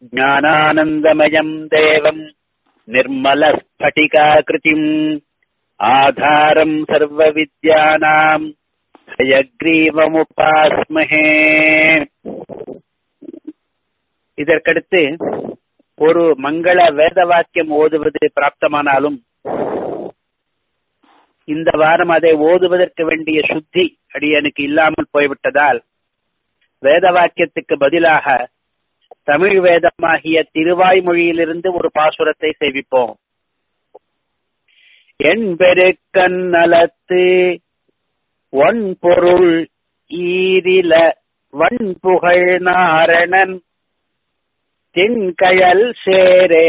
ज्ञानानन्दमयम् देवम् निर्मलस्फटिकाकृतिम् आधारम् सर्वविद्यानाम् हयग्रीवमुपास्महे இதற்கடுத்து ஒரு மங்கள வேத வாக்கியம் ஓதுவது பிராப்தமானாலும் இந்த வாரம் அதை ஓதுவதற்கு வேண்டிய சுத்தி அடியனுக்கு இல்லாமல் போய்விட்டதால் வேத வாக்கியத்துக்கு பதிலாக தமிழ் வேதமாகிய திருவாய்மொழியிலிருந்து ஒரு பாசுரத்தை சேவிப்போம் என் பெருக்கன் நலத்து ஒன் பொருள் ஈரில வன் புகழ் நாரணன் தென்கழல் சேரே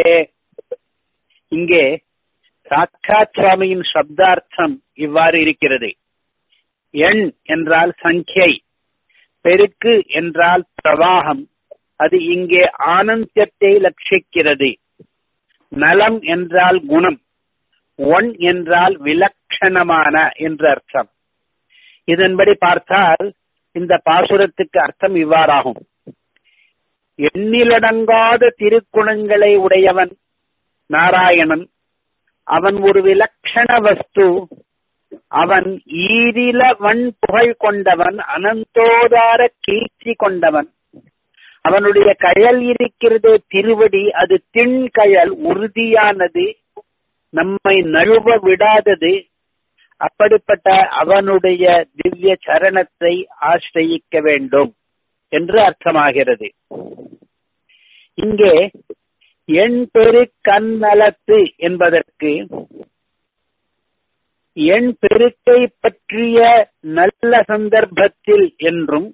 இங்கே சாட்சாத் சுவாமியின் சப்தார்த்தம் இவ்வாறு இருக்கிறது எண் என்றால் சங்கியை பெருக்கு என்றால் பிரவாகம் அது இங்கே ஆனந்தத்தை லட்சிக்கிறது நலம் என்றால் குணம் ஒன் என்றால் விலட்சணமான என்று அர்த்தம் இதன்படி பார்த்தால் இந்த பாசுரத்துக்கு அர்த்தம் இவ்வாறாகும் எண்ணிலடங்காத திருக்குணங்களை உடையவன் நாராயணன் அவன் ஒரு விலட்சண வஸ்து அவன் ஈரில வன் புகழ் கொண்டவன் அனந்தோதார கீர்த்தி கொண்டவன் அவனுடைய கயல் இருக்கிறது திருவடி அது திண்கயல் உறுதியானது நம்மை நழுவ விடாதது அப்படிப்பட்ட அவனுடைய திவ்ய சரணத்தை ஆசிரயிக்க வேண்டும் என்று அர்த்தமாகிறது இங்கே எண் பெரு கண்ணலத்து என்பதற்கு எண் பெருக்கை பற்றிய நல்ல சந்தர்ப்பத்தில் என்றும்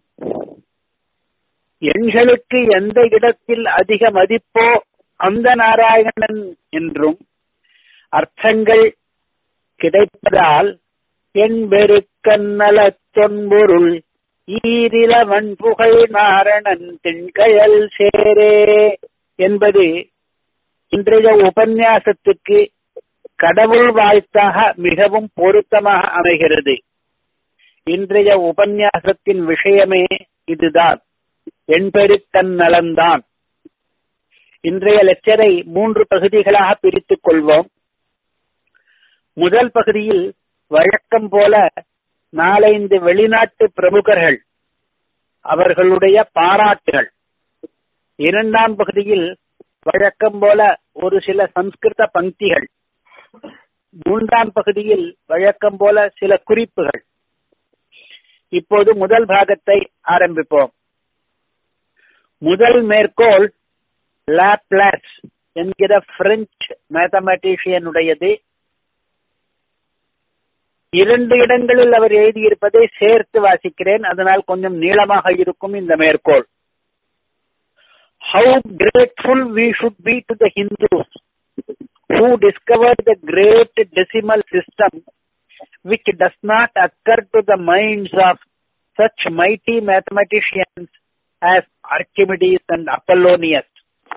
எண்களுக்கு எந்த இடத்தில் அதிக மதிப்போ அந்த நாராயணன் என்றும் அர்த்தங்கள் கிடைப்பதால் என் பெருக்கன்னல தொன்பொருள் ஈரிலவன் புகழ் நாரணன் திண்கயல் சேரே என்பது இன்றைய உபன்யாசத்துக்கு கடவுள் வாழ்த்தாக மிகவும் பொருத்தமாக அமைகிறது இன்றைய உபன்யாசத்தின் விஷயமே இதுதான் என்பெருக்கன் நலன்தான் இன்றைய லெக்சரை மூன்று பகுதிகளாக பிரித்துக் கொள்வோம் முதல் பகுதியில் வழக்கம் போல நாலைந்து வெளிநாட்டு பிரமுகர்கள் அவர்களுடைய பாராட்டுகள் இரண்டாம் பகுதியில் வழக்கம் போல ஒரு சில சம்ஸ்கிருத பங்கிகள் மூன்றாம் பகுதியில் வழக்கம் போல சில குறிப்புகள் இப்போது முதல் பாகத்தை ஆரம்பிப்போம் முதல் மேற்கோள் லாப்லாஸ் என்கிற பிரெஞ்சு மேத்தமெட்டிஷியனுடையது இரண்டு இடங்களில் அவர் எழுதியிருப்பதை சேர்த்து வாசிக்கிறேன் அதனால் கொஞ்சம் நீளமாக இருக்கும் இந்த மேற்கோள் how grateful we should be to the Hindus who discovered the great decimal system which does not occur to the minds of such mighty mathematicians as Archimedes and Apollonius.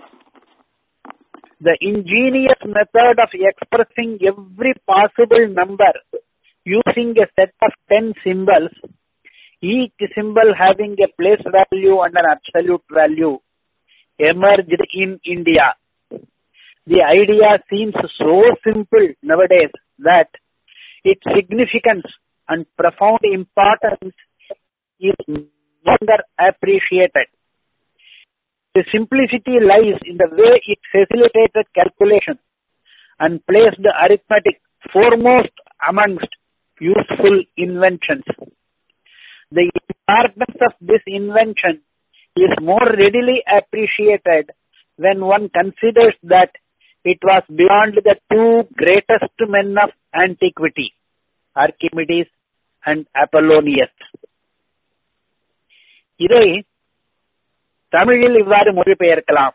The ingenious method of expressing every possible number using a set of 10 symbols, each symbol having a place value and an absolute value, emerged in India. The idea seems so simple nowadays that its significance and profound importance is no longer appreciated. The simplicity lies in the way it facilitated calculation and placed arithmetic foremost amongst useful inventions. The importance of this invention is more readily appreciated when one considers that it was beyond the two greatest men of antiquity, Archimedes and Apollonius. இதை தமிழில் இவ்வாறு மொழிபெயர்க்கலாம்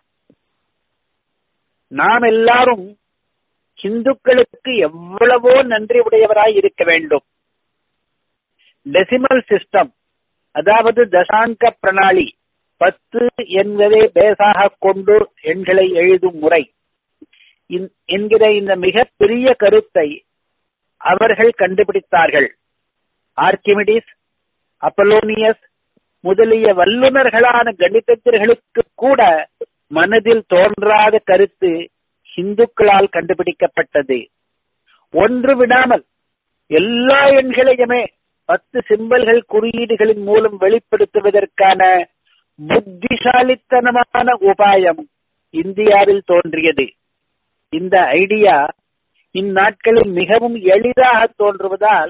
நாம் எல்லாரும் இந்துக்களுக்கு எவ்வளவோ நன்றி உடையவராய் இருக்க வேண்டும் டெசிமல் சிஸ்டம் அதாவது தசாங்க பிரணாளி பத்து என்பதை பேசாக கொண்டு எண்களை எழுதும் முறை என்கிற இந்த மிக பெரிய கருத்தை அவர்கள் கண்டுபிடித்தார்கள் ஆர்கிமிடிஸ் அப்பலோனியஸ் முதலிய வல்லுநர்களான கணிதத்திற்கு கூட மனதில் தோன்றாத கருத்து இந்துக்களால் கண்டுபிடிக்கப்பட்டது ஒன்று விடாமல் எல்லா எண்களையுமே பத்து சிம்பல்கள் குறியீடுகளின் மூலம் வெளிப்படுத்துவதற்கான புத்திசாலித்தனமான உபாயம் இந்தியாவில் தோன்றியது இந்த ஐடியா இந்நாட்களில் மிகவும் எளிதாக தோன்றுவதால்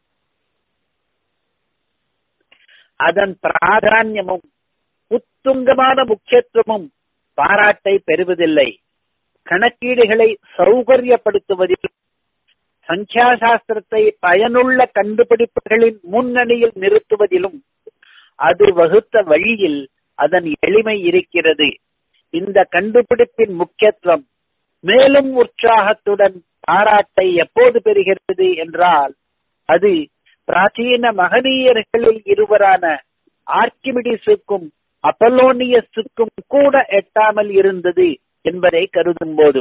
அதன் பிராதான்யமும் உத்துங்கமான முக்கியத்துவமும் பாராட்டை பெறுவதில்லை கணக்கீடுகளை சௌகரியப்படுத்துவதிலும் சங்கியா சாஸ்திரத்தை பயனுள்ள கண்டுபிடிப்புகளின் முன்னணியில் நிறுத்துவதிலும் அது வகுத்த வழியில் அதன் எளிமை இருக்கிறது இந்த கண்டுபிடிப்பின் முக்கியத்துவம் மேலும் உற்சாகத்துடன் பாராட்டை எப்போது பெறுகிறது என்றால் அது பிராச்சீன மகனீயர்களில் இருவரான ஆர்கிமிடிஸுக்கும் அப்பலோனியஸுக்கும் கூட எட்டாமல் இருந்தது என்பதை கருதும் போது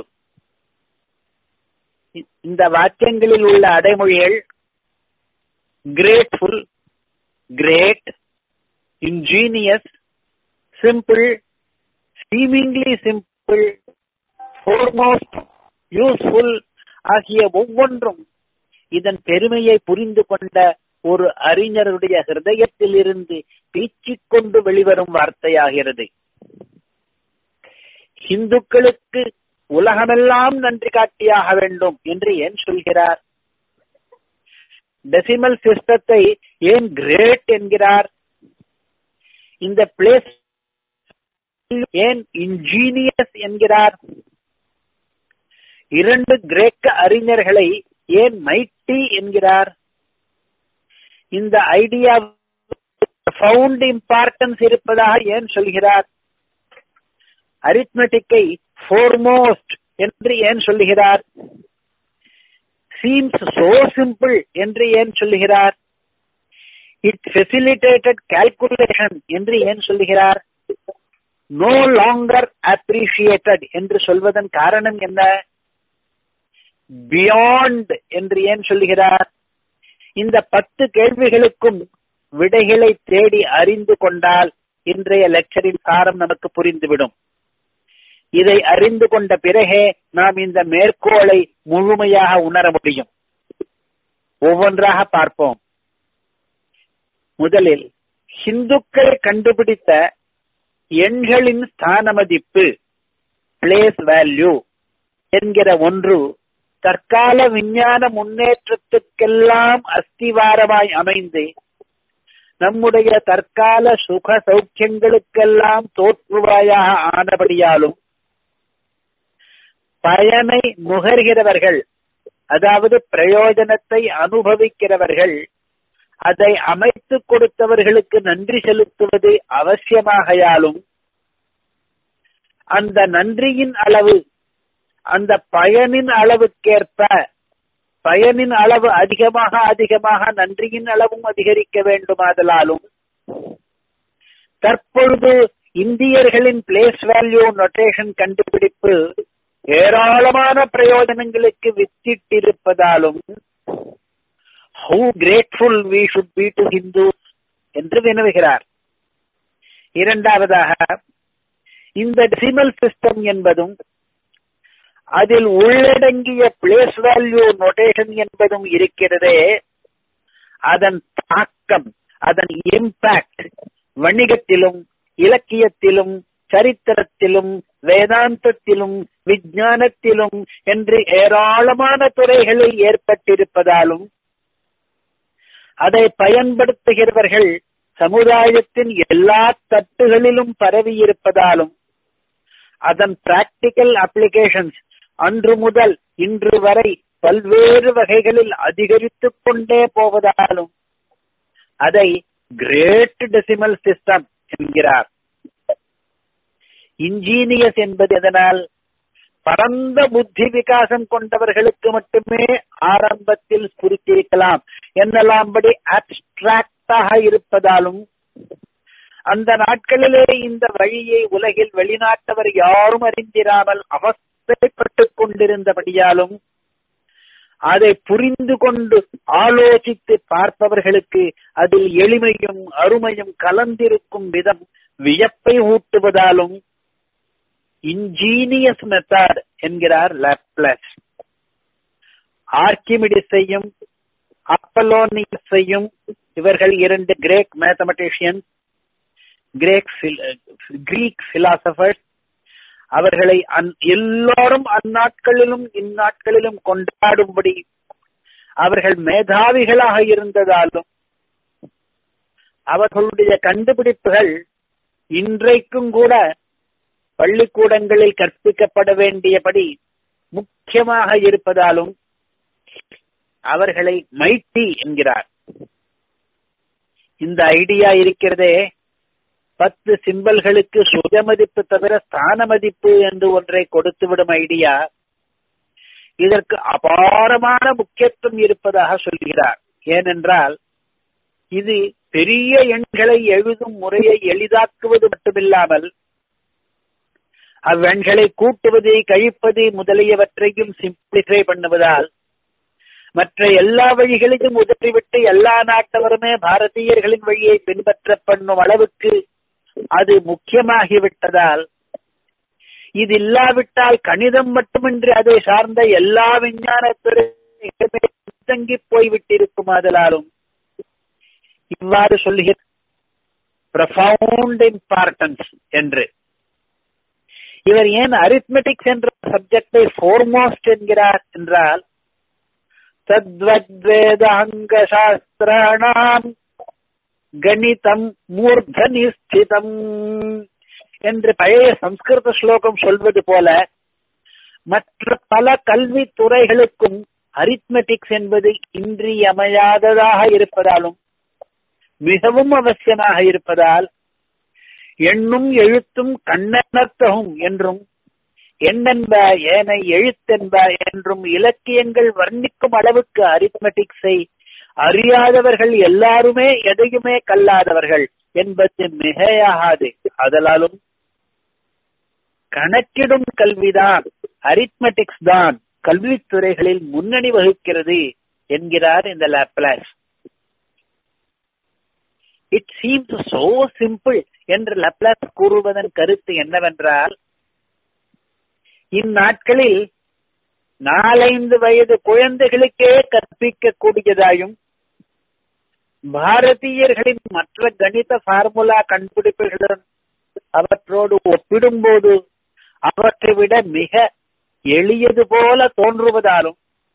இந்த வாக்கியங்களில் உள்ள அடைமொழிகள் grateful great ingenious simple seemingly simple foremost useful ஆகிய ஒவ்வொன்றும் இதன் பெருமையை புரிந்து கொண்ட ஒரு அறிஞருடைய ஹிருதயத்திலிருந்து பீச்சிக்கொண்டு வெளிவரும் வார்த்தையாகிறது இந்துக்களுக்கு உலகமெல்லாம் நன்றி காட்டியாக வேண்டும் என்று ஏன் சொல்கிறார் டெசிமல் சிஸ்டத்தை ஏன் கிரேட் என்கிறார் இந்த பிளேஸ் ஏன் இன்ஜீனியஸ் என்கிறார் இரண்டு கிரேக்க அறிஞர்களை ஏன் மைட்டி என்கிறார் இந்த ஐடியா ஃபவுண்ட் இம்பார்ட்டன்ஸ் இருப்பதாக ஏன் சொல்கிறார் அரித்மெட்டிக்கை ஃபோர்மோஸ்ட் என்று ஏன் சொல்லுகிறார் சீம்ஸ் சோ சிம்பிள் என்று ஏன் சொல்லுகிறார் இட் ஃபெசிலிட்டேட்டட் கால்குலேஷன் என்று ஏன் சொல்லுகிறார் நோ லாங்கர் அப்ரிஷியேட்டட் என்று சொல்வதன் காரணம் என்ன பியாண்ட் என்று ஏன் சொல்லுகிறார் இந்த பத்து கேள்விகளுக்கும் விடைகளை தேடி அறிந்து கொண்டால் இன்றைய லெக்சரின் சாரம் நமக்கு புரிந்துவிடும் இதை அறிந்து கொண்ட பிறகே நாம் இந்த மேற்கோளை முழுமையாக உணர முடியும் ஒவ்வொன்றாக பார்ப்போம் முதலில் ஹிந்துக்கள் கண்டுபிடித்த எண்களின் ஸ்தான மதிப்பு பிளேஸ் வேல்யூ என்கிற ஒன்று தற்கால விஞ்ஞான முன்னேற்றத்துக்கெல்லாம் அஸ்திவாரமாய் அமைந்து நம்முடைய தற்கால சுக சௌக்கியங்களுக்கெல்லாம் தோற்றுவாயாக ஆனபடியாலும் பயனை நுகர்கிறவர்கள் அதாவது பிரயோஜனத்தை அனுபவிக்கிறவர்கள் அதை அமைத்து கொடுத்தவர்களுக்கு நன்றி செலுத்துவது அவசியமாகையாலும் அந்த நன்றியின் அளவு அந்த பயனின் அளவுக்கேற்ப பயனின் அளவு அதிகமாக அதிகமாக நன்றியின் அளவும் அதிகரிக்க வேண்டுமாதலாலும் தற்பொழுது இந்தியர்களின் பிளேஸ் வேல்யூ நொட்டேஷன் கண்டுபிடிப்பு ஏராளமான பிரயோஜனங்களுக்கு வித்திட்டிருப்பதாலும் how grateful we should be to Hindu என்று வினவுகிறார் இரண்டாவதாக இந்த டெசிமல் சிஸ்டம் என்பதும் அதில் உள்ளடங்கிய பிளேஸ் வேல்யூ நோட்டேஷன் என்பதும் இருக்கிறதே அதன் தாக்கம் அதன் இம்பாக்ட் வணிகத்திலும் இலக்கியத்திலும் சரித்திரத்திலும் வேதாந்தத்திலும் விஞ்ஞானத்திலும் என்று ஏராளமான துறைகளில் ஏற்பட்டிருப்பதாலும் அதை பயன்படுத்துகிறவர்கள் சமுதாயத்தின் எல்லா தட்டுகளிலும் பரவியிருப்பதாலும் அதன் பிராக்டிக்கல் அப்ளிகேஷன்ஸ் அன்று முதல் இன்று வரை பல்வேறு வகைகளில் அதிகரித்துக் கொண்டே போவதாலும் அதை கிரேட் டெசிமல் சிஸ்டம் என்கிறார் இன்ஜீனியஸ் என்பது எதனால் பரந்த புத்தி விகாசம் கொண்டவர்களுக்கு மட்டுமே ஆரம்பத்தில் புரித்திருக்கலாம் என்னெல்லாம்படி அப்டிராக்டாக இருப்பதாலும் அந்த நாட்களிலே இந்த வழியை உலகில் வெளிநாட்டவர் யாரும் அறிந்திராமல் அவஸ்தைப்பட்டுக் கொண்டிருந்தபடியாலும் அதை புரிந்து கொண்டு ஆலோசித்து பார்ப்பவர்களுக்கு அதில் எளிமையும் அருமையும் கலந்திருக்கும் விதம் வியப்பை ஊட்டுவதாலும் இன்ஜீனியஸ் மெத்தட் என்கிறார் லாப்லஸ் ஆர்கிமிடிஸையும் அப்பலோனியஸையும் இவர்கள் இரண்டு Greek mathematician Greek Greek philosophers அவர்களை எல்லோரும் அந்நாட்களிலும் இந்நாட்களிலும் கொண்டாடும்படி அவர்கள் மேதாவிகளாக இருந்ததாலும் அவர்களுடைய கண்டுபிடிப்புகள் இன்றைக்கும் கூட பள்ளிக்கூடங்களில் கற்பிக்கப்பட வேண்டியபடி முக்கியமாக இருப்பதாலும் அவர்களை மைட்டி என்கிறார் இந்த ஐடியா இருக்கிறதே பத்து சிம்பல்களுக்கு சுய மதிப்பு தவிர ஸ்தான மதிப்பு என்று ஒன்றை கொடுத்துவிடும் ஐடியா இதற்கு அபாரமான முக்கியத்துவம் இருப்பதாக சொல்கிறார் ஏனென்றால் இது பெரிய எண்களை எழுதும் முறையை எளிதாக்குவது மட்டுமில்லாமல் அவ்வெண்களை கூட்டுவது கழிப்பது முதலியவற்றையும் சிம்பிளிஃபை பண்ணுவதால் மற்ற எல்லா வழிகளையும் உதறிவிட்டு எல்லா நாட்டவருமே பாரதியர்களின் வழியை பின்பற்ற பண்ணும் அளவுக்கு அது முக்கியமாகிவிட்டதால் இது இல்லாவிட்டால் கணிதம் மட்டுமின்றி அதை சார்ந்த எல்லா விஞ்ஞானத்துறையுமே பின்தங்கி போய்விட்டிருக்கும் அதலாலும் இவ்வாறு சொல்லுகிற ப்ரொஃபவுண்ட் இம்பார்ட்டன்ஸ் என்று இவர் ஏன் அரித்மெட்டிக்ஸ் என்ற சப்ஜெக்டை ஃபோர்மோஸ்ட் என்கிறார் என்றால் தத்வத்வேதாங்க சாஸ்திராணாம் கணிதம் மூர்தனி ஸ்திதம் என்று பழைய சம்ஸ்கிருத ஸ்லோகம் சொல்வது போல மற்ற பல கல்வி துறைகளுக்கும் அரித்மெட்டிக்ஸ் என்பது இன்றியமையாததாக இருப்பதாலும் மிகவும் அவசியமாக இருப்பதால் எண்ணும் எழுத்தும் கண்ணனர்த்தகும் என்றும் எண்ணென்ப ஏனை எழுத்தென்ப என்றும் இலக்கியங்கள் வர்ணிக்கும் அளவுக்கு அரித்மெட்டிக்ஸை அறியாதவர்கள் எல்லாருமே எதையுமே கல்லாதவர்கள் என்பது மிகையாகாது அதலாலும் கணக்கிடும் கல்விதான் அரித்மெட்டிக்ஸ் தான் கல்வித்துறைகளில் முன்னணி வகிக்கிறது என்கிறார் இந்த Laplace it seems so simple என்று லப்லாஸ் கூறுவதன் கருத்து என்னவென்றால் இந்நாட்களில் நாலைந்து வயது குழந்தைகளுக்கே கற்பிக்க கூடியதாயும் பாரதியர்களின் மற்ற கணித பார்முலா கண்டுபிடிப்புகளுடன் அவற்றோடு ஒப்பிடும்போது அவற்றை விட மிக எளியது போல தோன்றுவதாலும்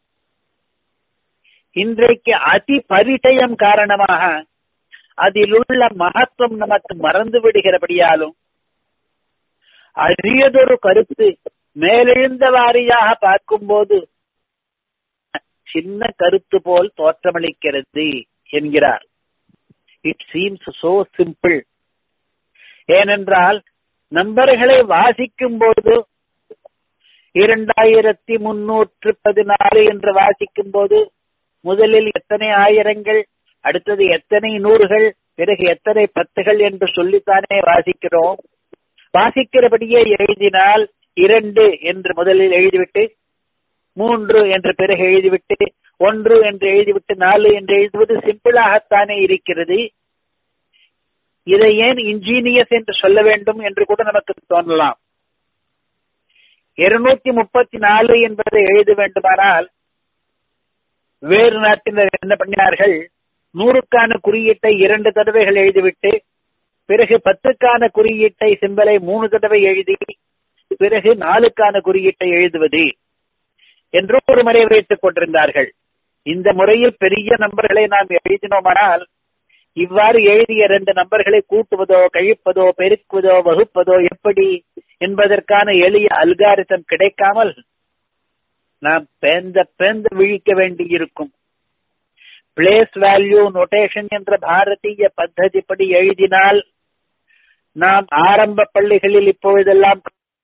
இன்றைக்கு அதி பரிச்சயம் காரணமாக அதிலுள்ள மகத்துவம் நமக்கு மறந்து விடுகிறபடியாலும் அரியதொரு கருத்து மேலெழுந்த வாரியாக பார்க்கும்போது சின்ன கருத்து போல் தோற்றமளிக்கிறது என்கிறார் இட் சீம்ஸ் சோ சிம்பிள் ஏனென்றால் நம்பர்களை வாசிக்கும் போது இரண்டாயிரத்தி முன்னூற்று பதினாறு என்று வாசிக்கும் போது முதலில் எத்தனை ஆயிரங்கள் அடுத்தது எத்தனை நூறுகள் பிறகு எத்தனை பத்துகள் என்று சொல்லித்தானே வாசிக்கிறோம் வாசிக்கிறபடியே எழுதினால் இரண்டு என்று முதலில் எழுதிவிட்டு மூன்று என்று பிறகு எழுதிவிட்டு ஒன்று என்று எழுதிவிட்டு நாலு என்று எழுதுவது சிம்பிளாகத்தானே இருக்கிறது இதை ஏன் இன்ஜீனியஸ் என்று சொல்ல வேண்டும் என்று கூட நமக்கு தோணலாம் இருநூத்தி முப்பத்தி நாலு என்பதை எழுத வேண்டுமானால் வேறு நாட்டினர் என்ன பண்ணினார்கள் நூறுக்கான குறியீட்டை இரண்டு தடவைகள் எழுதிவிட்டு பிறகு பத்துக்கான குறியீட்டை சிம்பலை மூணு தடவை எழுதி பிறகு நாலுக்கான குறியீட்டை எழுதுவது என்று ஒரு முறை வைத்துக் கொண்டிருந்தார்கள் இந்த முறையில் பெரிய நம்பர்களை நாம் எழுதினோமானால் இவ்வாறு எழுதிய இரண்டு நம்பர்களை கூட்டுவதோ கழிப்பதோ பெருக்குவதோ வகுப்பதோ எப்படி என்பதற்கான எளிய அல்காரிதம் கிடைக்காமல் நாம் பேந்த பேந்த விழிக்க வேண்டியிருக்கும் பிளேஸ் வேல்யூ நொட்டேஷன் என்ற பாரதிய பத்ததிப்படி எழுதினால் நாம் ஆரம்ப பள்ளிகளில் இப்பொழுதெல்லாம்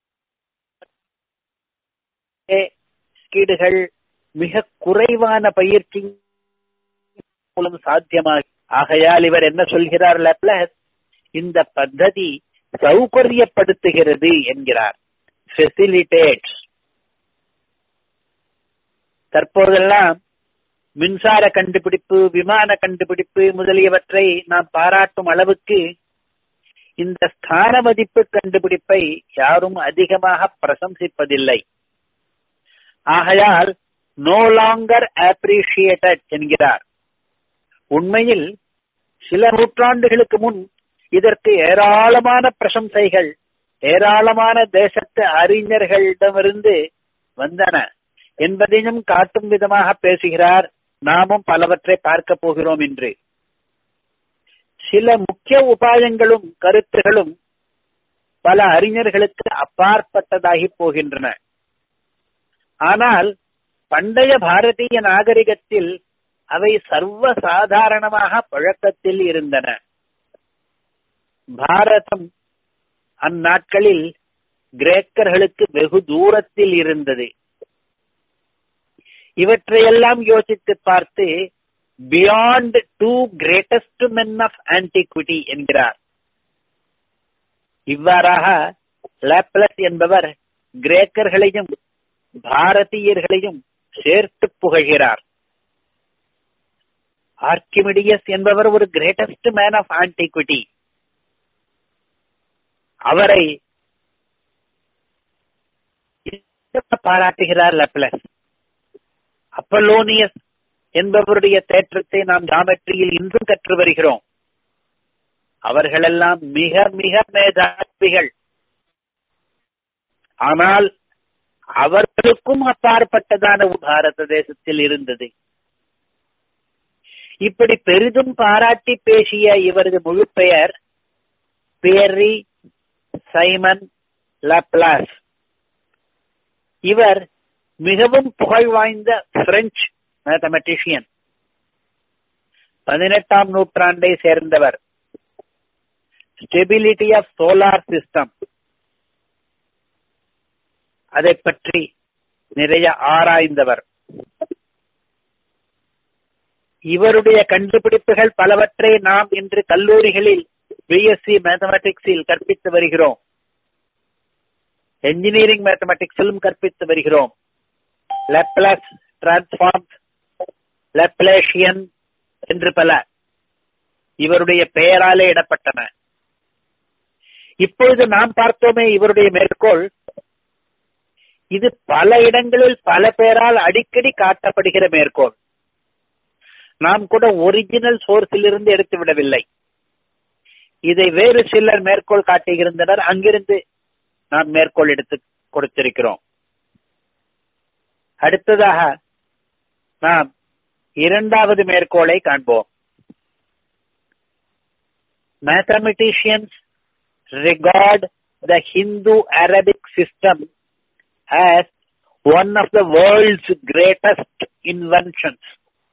கீடுகள் மிக குறைவான பயிற்சி மூலம் சாத்தியமாகி ஆகையால் இவர் என்ன சொல்கிறார் லப்லஸ் இந்த பத்ததி சௌகரியப்படுத்துகிறது என்கிறார் ஃபெசிலிட்டேட்ஸ் தற்போதெல்லாம் மின்சார கண்டுபிடிப்பு விமான கண்டுபிடிப்பு முதலியவற்றை நாம் பாராட்டும் அளவுக்கு இந்த ஸ்தான மதிப்பு கண்டுபிடிப்பை யாரும் அதிகமாக பிரசம்சிப்பதில்லை ஆகையால் நோ லாங்கர் அப்ரிஷியேட்டட் என்கிறார் உண்மையில் சில நூற்றாண்டுகளுக்கு முன் இதற்கு ஏராளமான பிரசம்சைகள் ஏராளமான தேசத்து அறிஞர்களிடமிருந்து வந்தன என்பதையும் காட்டும் விதமாக பேசுகிறார் நாமும் பலவற்றை பார்க்க போகிறோம் என்று சில முக்கிய உபாயங்களும் கருத்துகளும் பல அறிஞர்களுக்கு அப்பாற்பட்டதாகி போகின்றன ஆனால் பண்டைய பாரதிய நாகரிகத்தில் அவை சர்வ சாதாரணமாக பழக்கத்தில் இருந்தன பாரதம் அந்நாட்களில் கிரேக்கர்களுக்கு வெகு தூரத்தில் இருந்தது இவற்றையெல்லாம் யோசித்து பார்த்து beyond two greatest men of antiquity என்கிறார் இவ்வாறாக லேப்லஸ் என்பவர் கிரேக்கர்களையும் பாரதியர்களையும் சேர்த்து புகழ்கிறார் ஆர்கிமிடியஸ் என்பவர் ஒரு கிரேட்டஸ்ட் மேன் ஆஃப் ஆன்டிக்விட்டி அவரை பாராட்டுகிறார் லெப்லஸ் அப்பலோனியஸ் என்பவருடைய தேற்றத்தை நாம் ஜாமெட்ரியில் இன்றும் கற்று வருகிறோம் அவர்களெல்லாம் மிக மிக மேதாவிகள் ஆனால் அவர்களுக்கும் அப்பாற்பட்டதான பாரத தேசத்தில் இருந்தது இப்படி பெரிதும் பாராட்டி பேசிய இவரது முழு பெயர் பேரி சைமன் லாப்லாஸ் இவர் மிகவும் புகழ் வாய்ந்த பிரெஞ்சு மேத்தமெட்டிஷியன் பதினெட்டாம் நூற்றாண்டை சேர்ந்தவர் ஸ்டெபிலிட்டி ஆஃப் சோலார் சிஸ்டம் அதை பற்றி நிறைய ஆராய்ந்தவர் இவருடைய கண்டுபிடிப்புகள் பலவற்றை நாம் இன்று கல்லூரிகளில் பிஎஸ்சி மேத்தமெட்டிக்ஸில் கற்பித்து வருகிறோம் என்ஜினியரிங் மேத்தமெட்டிக்ஸிலும் கற்பித்து வருகிறோம் லெப்லஸ் டிரான்ஸ்ஃபார்ம் லெப்லேஷியன் என்று பல இவருடைய பெயராலே இடப்பட்டன இப்பொழுது நாம் பார்த்தோமே இவருடைய மேற்கோள் இது பல இடங்களில் பல பேரால் அடிக்கடி காட்டப்படுகிற மேற்கோள் நாம் கூட ஒரிஜினல் சோர்ஸில் இருந்து எடுத்து விடவில்லை இதை வேறு சிலர் மேற்கோள் காட்டியிருந்தனர் அங்கிருந்து நாம் மேற்கோள் எடுத்து கொடுத்திருக்கிறோம் அடுத்ததாக நாம் இரண்டாவது மேற்கோளை காண்போம் mathematicians regard the Hindu-Arabic system as one of the world's greatest inventions.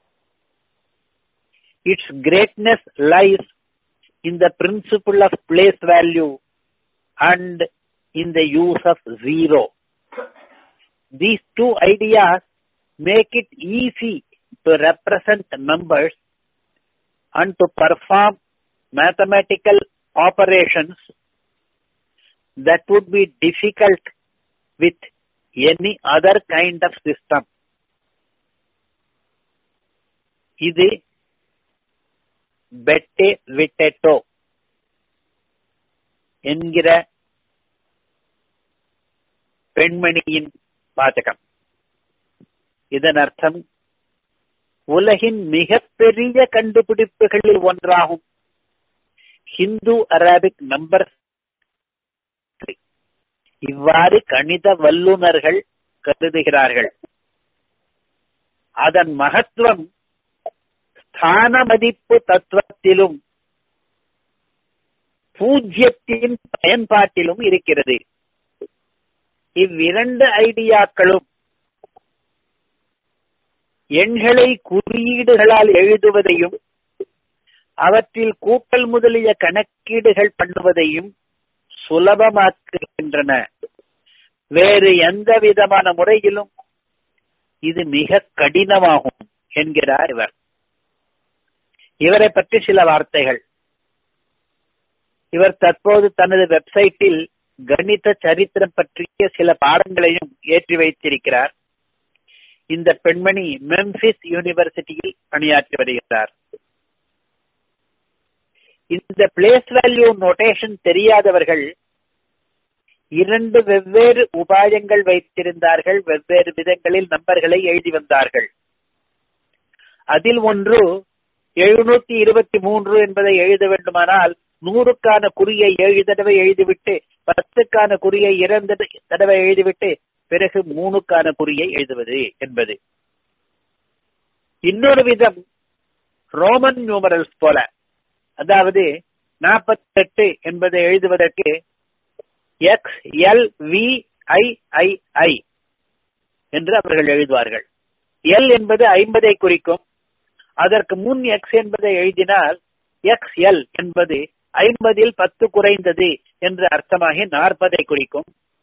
Its greatness lies in the principle of place value and in the use of zero. These two ideas make it easy to represent numbers and to perform mathematical operations that would be difficult with any other kind of system. இது பெட்டே விட்டெட்டோ என்கிற பெண்மணியின் வாசகம் இதன் அர்த்தம் உலகின் மிகப்பெரிய கண்டுபிடிப்புகளில் ஒன்றாகும் Hindu Arabic number இவ்வாறு கணித வல்லுநர்கள் கருதுகிறார்கள் அதன் மகத்துவம் ஸ்தான மதிப்பு தத்துவத்திலும் பூஜ்யத்தின் பயன்பாட்டிலும் இருக்கிறது இவ்விரண்டு ஐடியாக்களும் எண்களை குறியீடுகளால் எழுதுவதையும் அவற்றில் கூட்டல் முதலிய கணக்கீடுகள் பண்ணுவதையும் சுலபமாக்குகின்றன வேறு எந்த விதமான முறையிலும் இது மிக கடினமாகும் என்கிறார் இவர் இவரை பற்றி சில வார்த்தைகள் இவர் தற்போது தனது வெப்சைட்டில் கணித சரித்திரம் பற்றிய சில பாடங்களையும் ஏற்றி வைத்திருக்கிறார் இந்த பெண்மணி மெம்பிஸ் யூனிவர்சிட்டியில் பணியாற்றி வருகிறார் இந்த பிளேஸ் வேல்யூ நோட்டேஷன் தெரியாதவர்கள் இரண்டு வெவ்வேறு உபாயங்கள் வைத்திருந்தார்கள் வெவ்வேறு விதங்களில் நம்பர்களை எழுதி வந்தார்கள் அதில் ஒன்று எழுநூத்தி இருபத்தி மூன்று என்பதை எழுத வேண்டுமானால் நூறுக்கான குறியை ஏழு தடவை எழுதிவிட்டு பத்துக்கான குறியை இரண்டு தடவை எழுதிவிட்டு பிறகு மூணுக்கான குறியை எழுதுவது என்பது இன்னொரு விதம் ரோமன் நியூமரல்ஸ் போல அதாவது நாற்பத்தெட்டு என்பதை எழுதுவதற்கு X L V I I I என்று அவர்கள் எழுதுவார்கள் எல் என்பது ஐம்பதை குறிக்கும் அதற்கு முன் எக்ஸ் என்பதை எழுதினால் எக்ஸ் எல் என்பது ஐம்பதில் பத்து குறைந்தது என்று அர்த்தமாகி நாற்பதை குறிக்கும்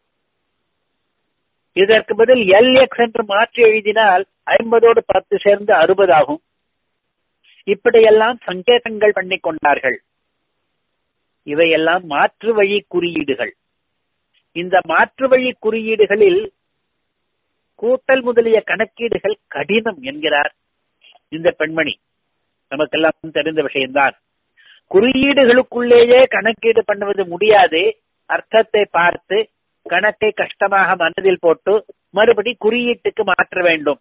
இதற்கு பதில் எல் எக்ஸ் என்று மாற்றி எழுதினால் ஐம்பதோடு பத்து சேர்ந்து அறுபது ஆகும் இப்படியெல்லாம் சங்கேதங்கள் பண்ணி கொண்டார்கள் இவையெல்லாம் மாற்று வழி குறியீடுகள் இந்த மாற்று வழி குறியீடுகளில் கூட்டல் முதலிய கணக்கீடுகள் கடினம் என்கிறார் இந்த பெண்மணி நமக்கெல்லாம் தெரிந்த விஷயம்தான் குறியீடுகளுக்குள்ளேயே கணக்கீடு பண்ணுவது முடியாது அர்த்தத்தை பார்த்து கணக்கை கஷ்டமாக மனதில் போட்டு மறுபடி குறியீட்டுக்கு மாற்ற வேண்டும்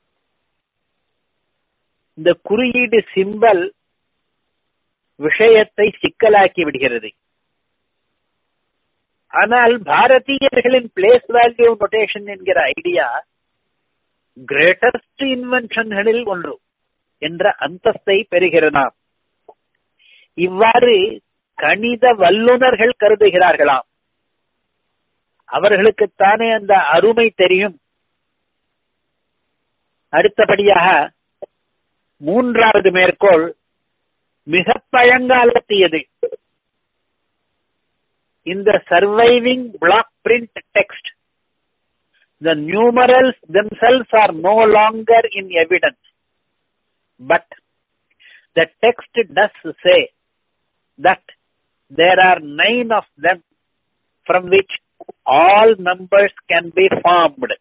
இந்த குறியீடு சிம்பல் விஷயத்தை சிக்கலாக்கி விடுகிறது ஆனால் பாரதியர்களின் பிளேஸ் வேல்யூ நொட்டேஷன் என்கிற ஐடியா கிரேட்டஸ்ட் இன்வென்ஷன்களில் ஒன்று என்ற அந்தஸ்தை பெறுகிறதாம் இவ்வாறு கணித வல்லுநர்கள் கருதுகிறார்களாம் அவர்களுக்குத்தானே அந்த அருமை தெரியும் அடுத்தபடியாக மூன்றாவது மேற்கோள் மிக பழங்காலத்தியது இந்த surviving block print text the numerals themselves are no longer in evidence but the text does say that there are nine of them from which all numbers can be formed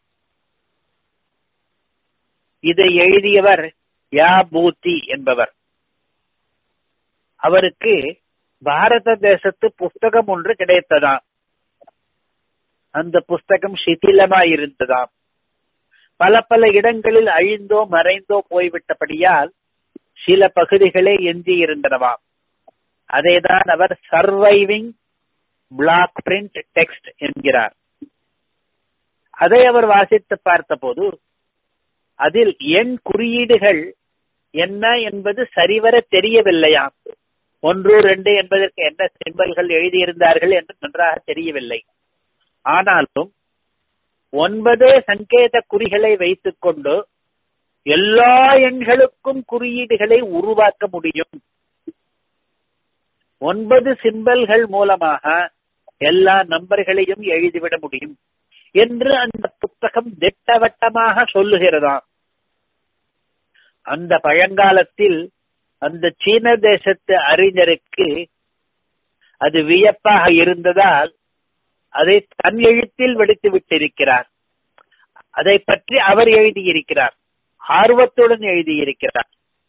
இதை எழுதியவர் யாபூதி என்பவர் அவருக்கு பாரத தேசத்து புஸ்தகம் ஒன்று கிடைத்ததாம் அந்த புஸ்தகம் சிதிலமாய் இருந்ததாம் பல பல இடங்களில் அழிந்தோ மறைந்தோ போய்விட்டபடியால் சில பகுதிகளே எஞ்சி இருந்தனவாம் அதேதான் அவர் சர்வைவிங் பிளாக் பிரிண்ட் டெக்ஸ்ட் என்கிறார் அதை அவர் வாசித்து பார்த்தபோது அதில் எண் குறியீடுகள் என்ன என்பது சரிவர தெரியவில்லையாம் ஒன்று ரெண்டு என்பதற்கு என்ன சிம்பல்கள் எழுதியிருந்தார்கள் என்று நன்றாக தெரியவில்லை ஆனாலும் ஒன்பதே சங்கேத குறிகளை வைத்துக் கொண்டு எல்லா எண்களுக்கும் குறியீடுகளை உருவாக்க முடியும் ஒன்பது சிம்பல்கள் மூலமாக எல்லா நம்பர்களையும் எழுதிவிட முடியும் என்று அந்த புத்தகம் திட்டவட்டமாக சொல்லுகிறதாம் அந்த பழங்காலத்தில் அந்த சீன தேசத்து அறிஞருக்கு அது வியப்பாக இருந்ததால் அதை தன் எழுத்தில் வெடித்து விட்டிருக்கிறார் அதை பற்றி அவர் எழுதியிருக்கிறார் ஆர்வத்துடன் எழுதியிருக்கிறார்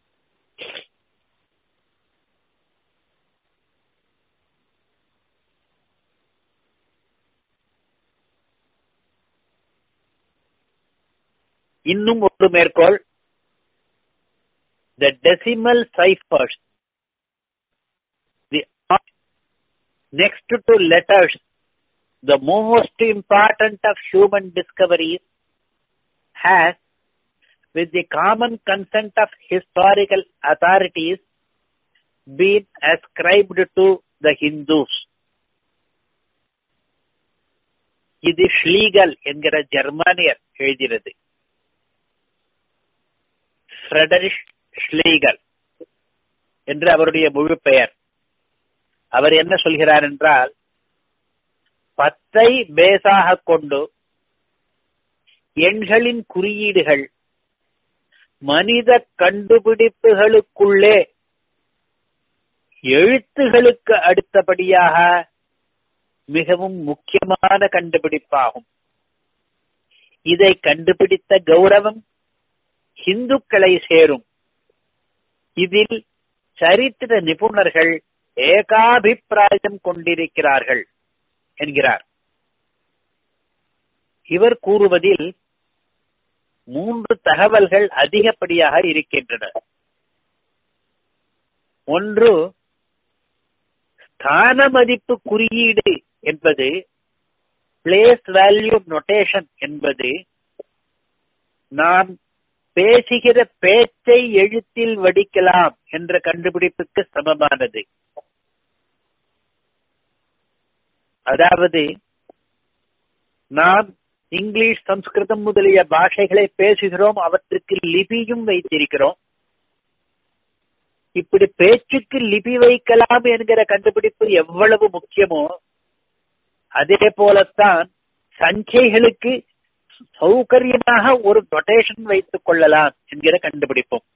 இன்னும் ஒரு மேற்கோள் the decimal ciphers the next to letters the most important of human discoveries has with the common consent of historical authorities been ascribed to the hindus இது ஷ்லீகல் என்கிற ஜெர்மானியர் எழுதினது ஃப்ரெடரிஷ் ஷ்லீகல் என்று அவருடைய முழு பெயர் அவர் என்ன சொல்கிறார் என்றால் பத்தை பேசாக கொண்டு எண்களின் குறியீடுகள் மனித கண்டுபிடிப்புகளுக்குள்ளே எழுத்துகளுக்கு அடுத்தபடியாக மிகவும் முக்கியமான கண்டுபிடிப்பாகும் இதை கண்டுபிடித்த கௌரவம் இந்துக்களை சேரும் இதில் சரித்திர நிபுணர்கள் ஏகாபிப்பிராயம் கொண்டிருக்கிறார்கள் என்கிறார் இவர் கூறுவதில் மூன்று தகவல்கள் அதிகப்படியாக இருக்கின்றன ஒன்று ஸ்தான மதிப்பு குறியீடு என்பது பிளேஸ் வேல்யூ நொட்டேஷன் என்பது நாம் பேசுகிற பேச்சை எழுத்தில் வடிக்கலாம் என்ற கண்டுபிடிப்புக்கு சமமானது அதாவது நாம் இங்கிலீஷ் சம்ஸ்கிருதம் முதலிய பாஷைகளை பேசுகிறோம் அவற்றுக்கு லிபியும் வைத்திருக்கிறோம் இப்படி பேச்சுக்கு லிபி வைக்கலாம் என்கிற கண்டுபிடிப்பு எவ்வளவு முக்கியமோ அதே போலத்தான் சஞ்சைகளுக்கு சௌகரியமாக ஒரு நொட்டேஷன் வைத்துக் கொள்ளலாம் என்கிற கண்டுபிடிப்போம்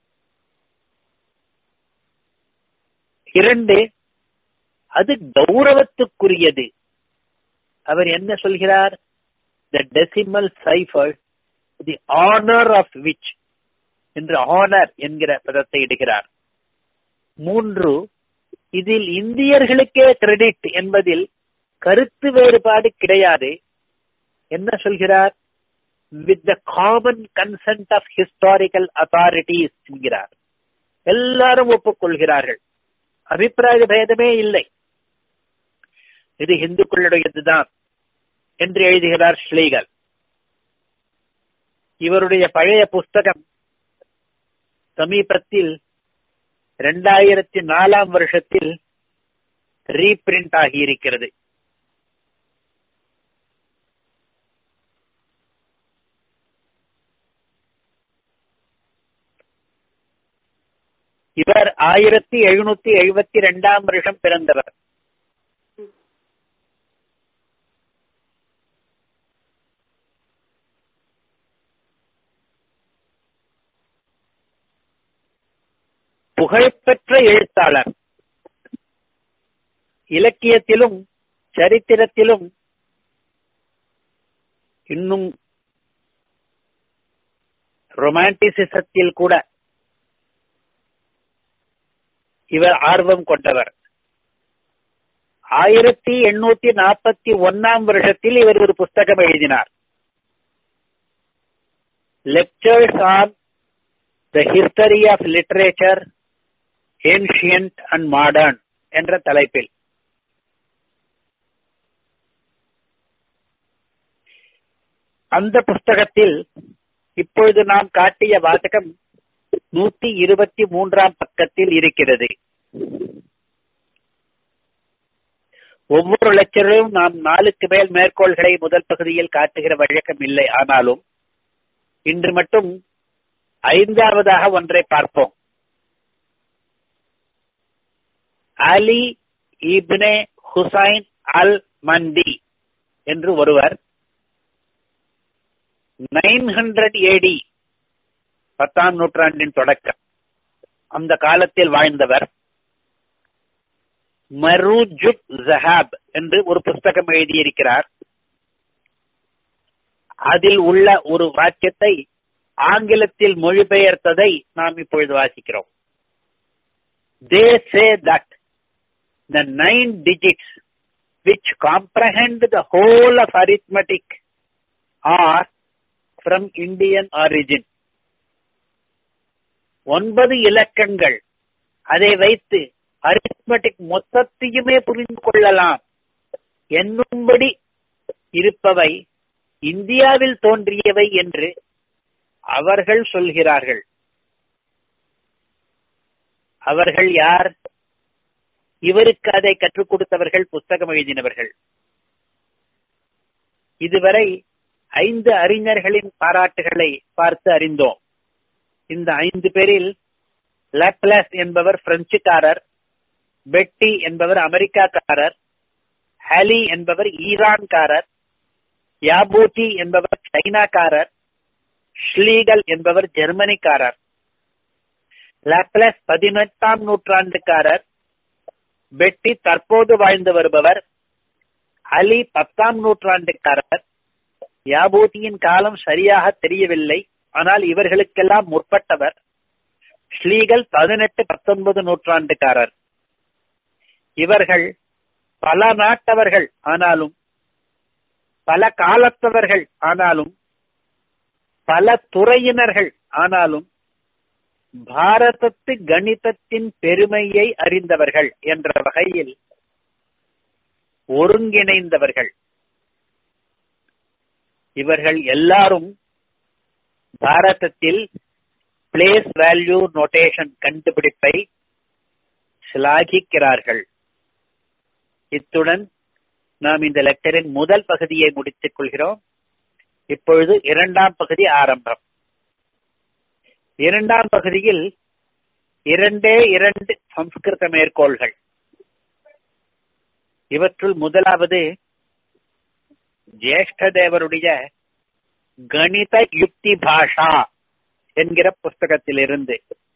இரண்டு அது கௌரவத்துக்குரியது அவர் என்ன சொல்கிறார் the decimal cipher the honour of which என்று ஆனர் என்கிற பதத்தை இடுகிறார் மூன்று இதில் இந்தியர்களுக்கே கிரெடிட் என்பதில் கருத்து வேறுபாடு கிடையாது என்ன சொல்கிறார் with the common consent of historical authorities என்கிறார் எல்லாரும் ஒப்புக்கொள்கிறார்கள் அபிப்பிராய பேதமே இல்லை இது இந்துக்களுடையதுதான் என்று எழுதுகிறார் ஸ்லீகல் இவருடைய பழைய புஸ்தகம் சமீபத்தில் இரண்டாயிரத்தி நாலாம் வருஷத்தில் ரீபிரிண்ட் ஆகியிருக்கிறது இவர் ஆயிரத்தி எழுநூத்தி எழுபத்தி ரெண்டாம் வருஷம் பிறந்தவர் புகழ்பெற்ற எழுத்தாளர் இலக்கியத்திலும் சரித்திரத்திலும் இன்னும் ரொமான்டிசிசத்தில் கூட இவர் ஆர்வம் கொண்டவர் ஆயிரத்தி எண்ணூத்தி நாற்பத்தி ஒன்னாம் வருஷத்தில் இவர் ஒரு புஸ்தகம் எழுதினார் lectures on the history of literature ancient and modern என்ற தலைப்பில் அந்த புஸ்தகத்தில் இப்பொழுது நாம் காட்டிய வாசகம் நூத்தி இருபத்தி மூன்றாம் பக்கத்தில் இருக்கிறது ஒவ்வொரு லட்சரும் நாம் நாலுக்கு மேல் மேற்கோள்களை முதல் பகுதியில் காட்டுகிற வழக்கம் இல்லை ஆனாலும் இன்று மட்டும் ஐந்தாவதாக ஒன்றை பார்ப்போம் அலி இப்னே ஹுசைன் அல் மண்டி என்று ஒருவர் நைன் ஹண்ட்ரட் ஏடி பத்தாம் நூற்றாண்டின் தொடக்கம் அந்த காலத்தில் வாழ்ந்தவர் மருஜுப் ஜஹாப் என்று ஒரு புஸ்தகம் எழுதியிருக்கிறார் அதில் உள்ள ஒரு வாக்கியத்தை ஆங்கிலத்தில் மொழிபெயர்த்ததை நாம் இப்பொழுது வாசிக்கிறோம் they say that the nine digits which comprehend the whole of arithmetic are from Indian origin. ஒன்பது இலக்கங்கள் அதை வைத்து அரித்மெட்டிக் மொத்தத்தையுமே புரிந்து கொள்ளலாம் என்னும்படி இருப்பவை இந்தியாவில் தோன்றியவை என்று அவர்கள் சொல்கிறார்கள் அவர்கள் யார் இவருக்கு அதை கற்றுக் கொடுத்தவர்கள் புத்தகம் எழுதினவர்கள் இதுவரை ஐந்து அறிஞர்களின் பாராட்டுகளை பார்த்து அறிந்தோம் இந்த ஐந்து பேரில் லாப்லாஸ் என்பவர் பிரெஞ்சுக்காரர் பெட்டி என்பவர் அமெரிக்காக்காரர் ஹலி என்பவர் ஈரான்காரர் யாபூட்டி என்பவர் சைனாக்காரர் ஷ்லீகல் என்பவர் ஜெர்மனிக்காரர் லாப்லாஸ் பதினெட்டாம் நூற்றாண்டுக்காரர் பெட்டி தற்போது வாழ்ந்து வருபவர் அலி பத்தாம் நூற்றாண்டுக்காரர் யாபூத்தியின் காலம் சரியாக தெரியவில்லை ஆனால் இவர்களுக்கெல்லாம் முற்பட்டவர் ஸ்லீகல் பதினெட்டு பத்தொன்பது நூற்றாண்டுக்காரர் இவர்கள் பல நாட்டவர்கள் ஆனாலும் பல காலத்தவர்கள் ஆனாலும் பல துறையினர்கள் ஆனாலும் பாரதத்து கணிதத்தின் பெருமையை அறிந்தவர்கள் என்ற வகையில் ஒருங்கிணைந்தவர்கள் இவர்கள் எல்லாரும் பாரதத்தில் பிளேஸ் வேல்யூ நோட்டேஷன் கண்டுபிடிப்பை சிலாகிக்கிறார்கள் இத்துடன் நாம் இந்த லெக்சரின் முதல் பகுதியை முடித்துக் கொள்கிறோம் இப்பொழுது இரண்டாம் பகுதி ஆரம்பம் இரண்டாம் பகுதியில் இரண்டே இரண்டு சம்ஸ்கிருத மேற்கோள்கள் இவற்றுள் முதலாவது ஜேஷ்டதேவருடைய கணித யுக்தி பாஷா என்கிற புஸ்தகத்திலிருந்து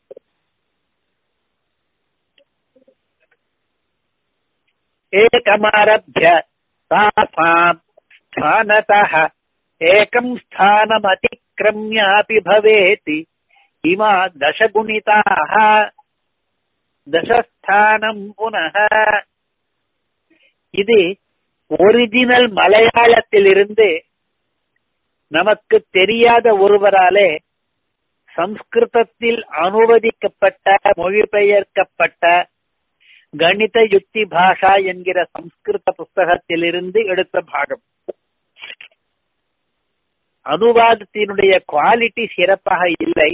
ஏகமாரபிய தாசாம் ஸ்தானதः ஏகம் ஸ்தானமதிக்ரம்யாபி பவேதி இமா தசகுணிதாக தசஸ்தானம் புனः இது ஒரிஜினல் மலையாளத்திலிருந்து நமக்கு தெரியாத ஒருவராலே சம்ஸ்கிருதத்தில் அனுவதிக்கப்பட்ட மொழிபெயர்க்கப்பட்ட கணித யுக்தி பாஷா என்கிற சம்ஸ்கிருத புஸ்தகத்திலிருந்து எடுத்த பாகம் அனுவாதத்தினுடைய குவாலிட்டி சிறப்பாக இல்லை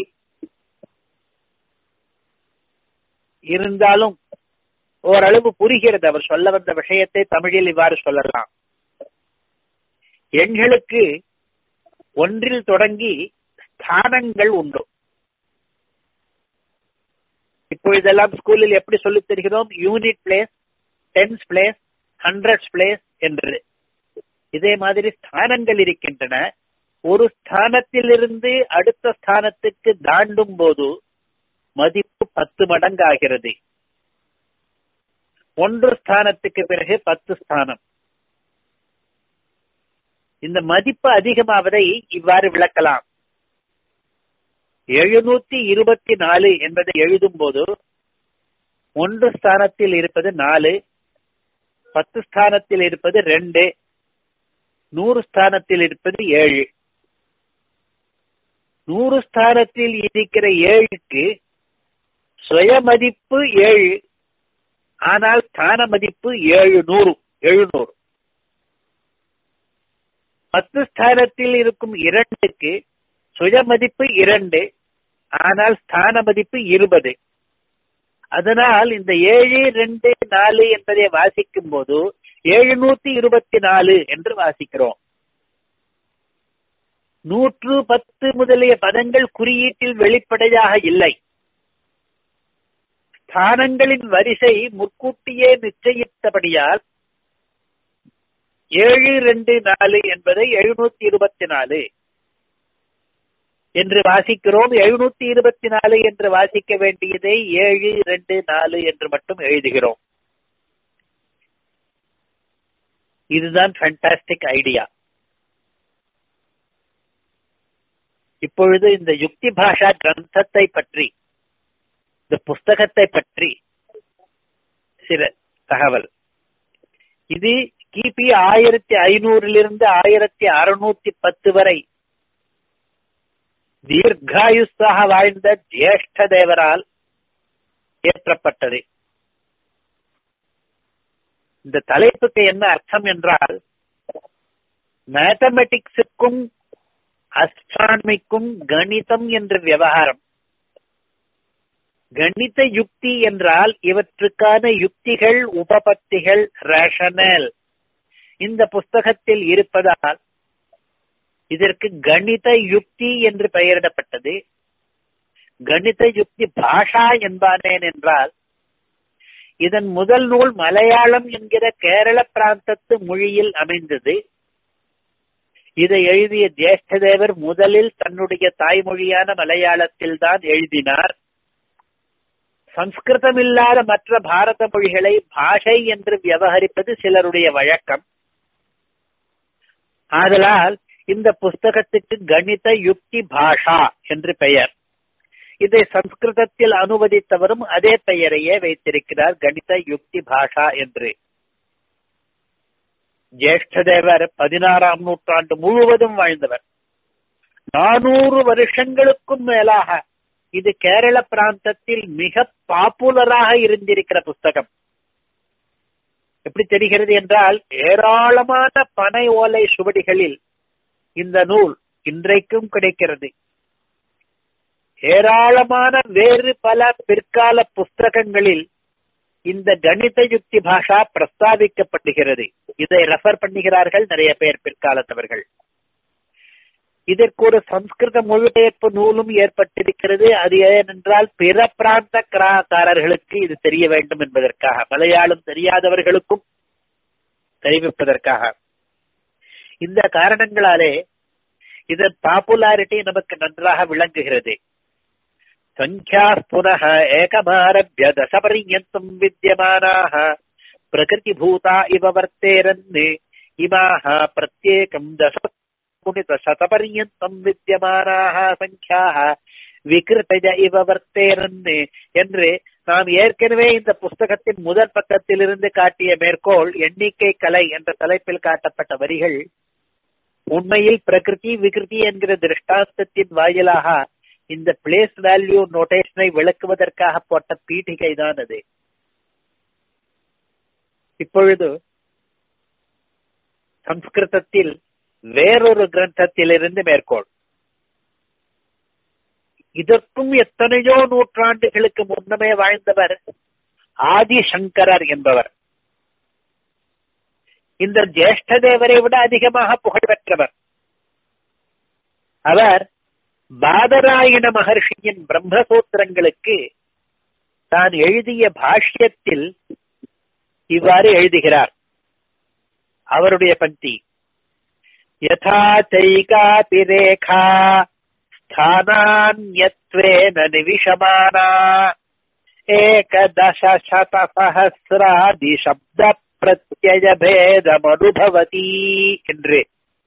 இருந்தாலும் ஓரளவு புரிகிறது அவர் சொல்ல வந்த விஷயத்தை தமிழில் இவ்வாறு சொல்லலாம் எண்களுக்கு ஒன்றில் தொடங்கி ஸ்தானங்கள் உண்டு இப்பொழுதெல்லாம் ஸ்கூலில் எப்படி சொல்லித் தருகிறோம் unit place tens place hundreds place என்று இதே மாதிரி ஸ்தானங்கள் இருக்கின்றன ஒரு ஸ்தானத்திலிருந்து அடுத்த ஸ்தானத்துக்கு தாண்டும் போது மதிப்பு பத்து மடங்கு ஆகிறது ஒன்று ஸ்தானத்துக்கு பிறகு பத்து ஸ்தானம் இந்த மதிப்பு அதிகமாவதை இவ்வாறு விளக்கலாம் எழுநூத்தி இருபத்தி நாலு என்பதை எழுதும் போது ஒன்று ஸ்தானத்தில் இருப்பது நாலு பத்து ஸ்தானத்தில் இருப்பது ரெண்டு நூறு ஸ்தானத்தில் இருப்பது ஏழு நூறு ஸ்தானத்தில் இருக்கிற ஏழுக்கு சுய மதிப்பு ஏழு ஆனால் ஸ்தான மதிப்பு ஏழு நூறு எழுநூறு பத்து ஸ்தானத்தில் இருக்கும் இரண்டுக்கு சுய மதிப்பு இரண்டு ஆனால் ஸ்தான மதிப்பு இருபது அதனால் இந்த ஏழு ரெண்டு நாலு என்பதை வாசிக்கும் போது எழுநூத்தி இருபத்தி நாலு என்று வாசிக்கிறோம் நூற்று பத்து முதலிய பதங்கள் குறியீட்டில் வெளிப்படையாக இல்லை ஸ்தானங்களின் வரிசை முற்கூட்டியே நிச்சயித்தபடியால் ஏழு ரெண்டு நாலு என்பதை எழுநூத்தி இருபத்தி நாலு என்று வாசிக்கிறோம் எழுநூத்தி இருபத்தி நாலு என்று வாசிக்க வேண்டியதை ஏழு ரெண்டு நாலு என்று மட்டும் எழுதுகிறோம் இதுதான் ஃபேண்டாஸ்டிக் ஐடியா இப்பொழுது இந்த யுக்தி பாஷா கிரந்தத்தை பற்றி இந்த புஸ்தகத்தை பற்றி சில தகவல் இது கிபி ஆயிரத்தி ஐநூறிலிருந்து ஆயிரத்தி அறுநூத்தி பத்து வரை தீர்காயுஸ்தாக வாழ்ந்த ஜேஷ்ட தேவரால் ஏற்றப்பட்டது இந்த தலைப்புக்கு என்ன அர்த்தம் என்றால் மேத்தமெட்டிக்ஸுக்கும் அஸ்ட்ரானமிக்கும் கணிதம் என்ற விவகாரம் கணித யுக்தி என்றால் இவற்றுக்கான யுக்திகள் உபபத்திகள் ரேஷனல் இந்த புஸ்தகத்தில் இருப்பதால் இதற்கு கணித யுக்தி என்று பெயரிடப்பட்டது கணித யுக்தி பாஷா என்பானேன் என்றால் இதன் முதல் நூல் மலையாளம் என்கிற கேரள பிராந்தத்து மொழியில் அமைந்தது இதை எழுதிய ஜேஷ்டதேவர் முதலில் தன்னுடைய தாய்மொழியான மலையாளத்தில் தான் எழுதினார் சம்ஸ்கிருதம் இல்லாத மற்ற பாரத மொழிகளை பாஷை என்று விவகரிப்பது சிலருடைய வழக்கம் ஆதலால் இந்த புஸ்தகத்துக்கு கணித யுக்தி பாஷா என்று பெயர் இதை சம்ஸ்கிருதத்தில் அனுவதித்தவரும் அதே பெயரையே வைத்திருக்கிறார் கணித யுக்தி பாஷா என்று ஜேஷ்டதேவர் பதினாறாம் நூற்றாண்டு முழுவதும் வாழ்ந்தவர் நானூறு வருஷங்களுக்கும் மேலாக இது கேரள பிராந்தத்தில் மிக பாப்புலராக இருந்திருக்கிற புஸ்தகம் எப்படி தெரிகிறது என்றால் ஏராளமான பனை ஓலை சுவடிகளில் இந்த நூல் இன்றைக்கும் கிடைக்கிறது ஏராளமான வேறு பல பிற்கால புஸ்தகங்களில் இந்த கணித யுக்தி பாஷா பிரஸ்தாபிக்கப்படுகிறது இதை ரெஃபர் பண்ணுகிறார்கள் நிறைய பேர் பிற்காலத்தவர்கள் இதற்கு ஒரு சம்ஸ்கிருத மொழிபெயர்ப்பு நூலும் ஏற்பட்டிருக்கிறது அது ஏனென்றால் பிற பிராந்த கராக்காரர்களுக்கு இது தெரிய வேண்டும் என்பதற்காக மலையாளம் தெரியாதவர்களுக்கும் தெரிவிப்பதற்காக இந்த காரணங்களாலே இதன் பாப்புலாரிட்டி நமக்கு நன்றாக விளங்குகிறது சங்கியா புனः ஏகமாரபிய தசபரியந்தம் வித்தியமானாः பிரகிருதிபூதா இவ வர்த்தேரன் இமாः பிரத்யேகம் தச குணித சதபரியந்தம் வித்தியமானாக சங்கியாக விகிருத்தஜ இவ வர்த்தேரன் என்று நாம் ஏற்கனவே இந்த புஸ்தகத்தின் முதல் பக்கத்திலிருந்து காட்டிய மேற்கோள் எண்ணிக்கை கலை என்ற தலைப்பில் காட்டப்பட்ட வரிகள் உண்மையில் பிரகிருதி விகிருதி என்கிற திருஷ்டாந்தத்தின் வாயிலாக இந்த பிளேஸ் வேல்யூ நோட்டேஷனை விளக்குவதற்காக போட்ட பீఠிகை தான் அது இப்பொழுது சம்ஸ்கிருதத்தில் வேறொரு கிரந்தத்திலிருந்து மேற்கோள் இதற்கும் எத்தனையோ நூற்றாண்டுகளுக்கு முன்னமே வாழ்ந்தவர் ஆதிசங்கரர் என்பவர் இந்த ஜேஷ்ட தேவரை விட அதிகமாக புகழ் பெற்றவர் அவர் பாதராயண மகர்ஷியின் பிரம்மசூத்திரங்களுக்கு தான் எழுதிய பாஷ்யத்தில் இவ்வாறு எழுதுகிறார் அவருடைய பந்தி யதா சைகாபி ரேகா ஸ்தானான்யத்வேன நிவிஷமானா ஏகதச சதசஹசிராதி சப்த பிரத்யய பேதமனுபவதி என்று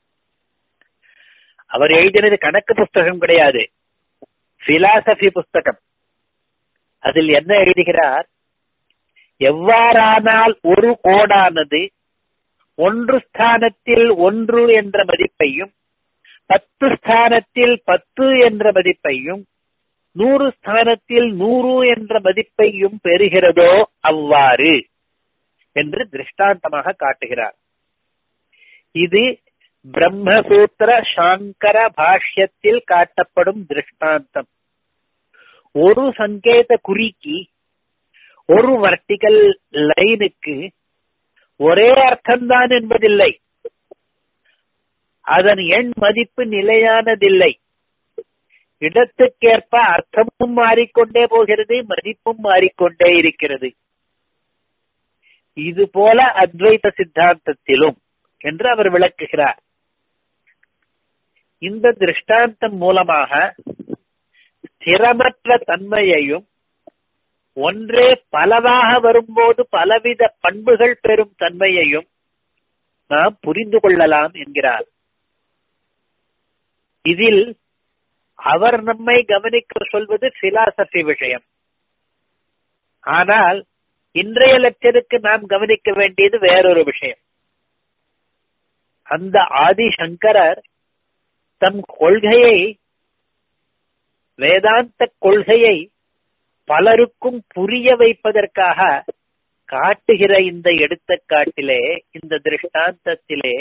அவர் எழுதினது கணக்கு புஸ்தகம் கிடையாது பிலாசபி புஸ்தகம் அதில் என்ன எழுதுகிறார் எவ்வாறானால் ஒரு கோடானது ஒன்று ஸ்தானத்தில் ஒன்று என்ற மதிப்பையும் பத்து ஸ்தானத்தில் பத்து என்ற மதிப்பையும் நூறு ஸ்தானத்தில் நூறு என்ற மதிப்பையும் பெறுகிறதோ அவ்வாறு என்று திருஷ்டாந்தமாக காட்டுகிறார் இது பிரம்மசூத்திர சாங்கர பாஷ்யத்தில் காட்டப்படும் திருஷ்டாந்தம் ஒரு சங்கேத குறிக்கு ஒரு வர்டிகல் லைனுக்கு ஒரே அர்த்தம்தான் என்பதில்லை அதன் எண் மதிப்பு நிலையானதில்லை இடத்துக்கேற்ப அர்த்தமும் மாறிக்கொண்டே போகிறது மதிப்பும் மாறிக்கொண்டே இருக்கிறது இது போல அத்வைத சித்தாந்தத்திலும் என்று அவர் விளக்குகிறார் இந்த திருஷ்டாந்தம் மூலமாக ஸ்திரமற்ற தன்மையையும் ஒன்றே பலவாக வரும்போது பலவித பண்புகள் பெறும் தன்மையையும் நாம் புரிந்து கொள்ளலாம் என்கிறார் இதில் அவர் நம்மை கவனிக்க சொல்வது பிலாசபி விஷயம் ஆனால் இன்றைய லட்சருக்கு நாம் கவனிக்க வேண்டியது வேறொரு விஷயம் அந்த ஆதிசங்கரர் தம் கொள்கையை வேதாந்த கொள்கையை பலருக்கும் புரிய வைப்பதற்காக காட்டுகிற இந்த எடுத்துக்காட்டிலே இந்த திருஷ்டாந்தத்திலே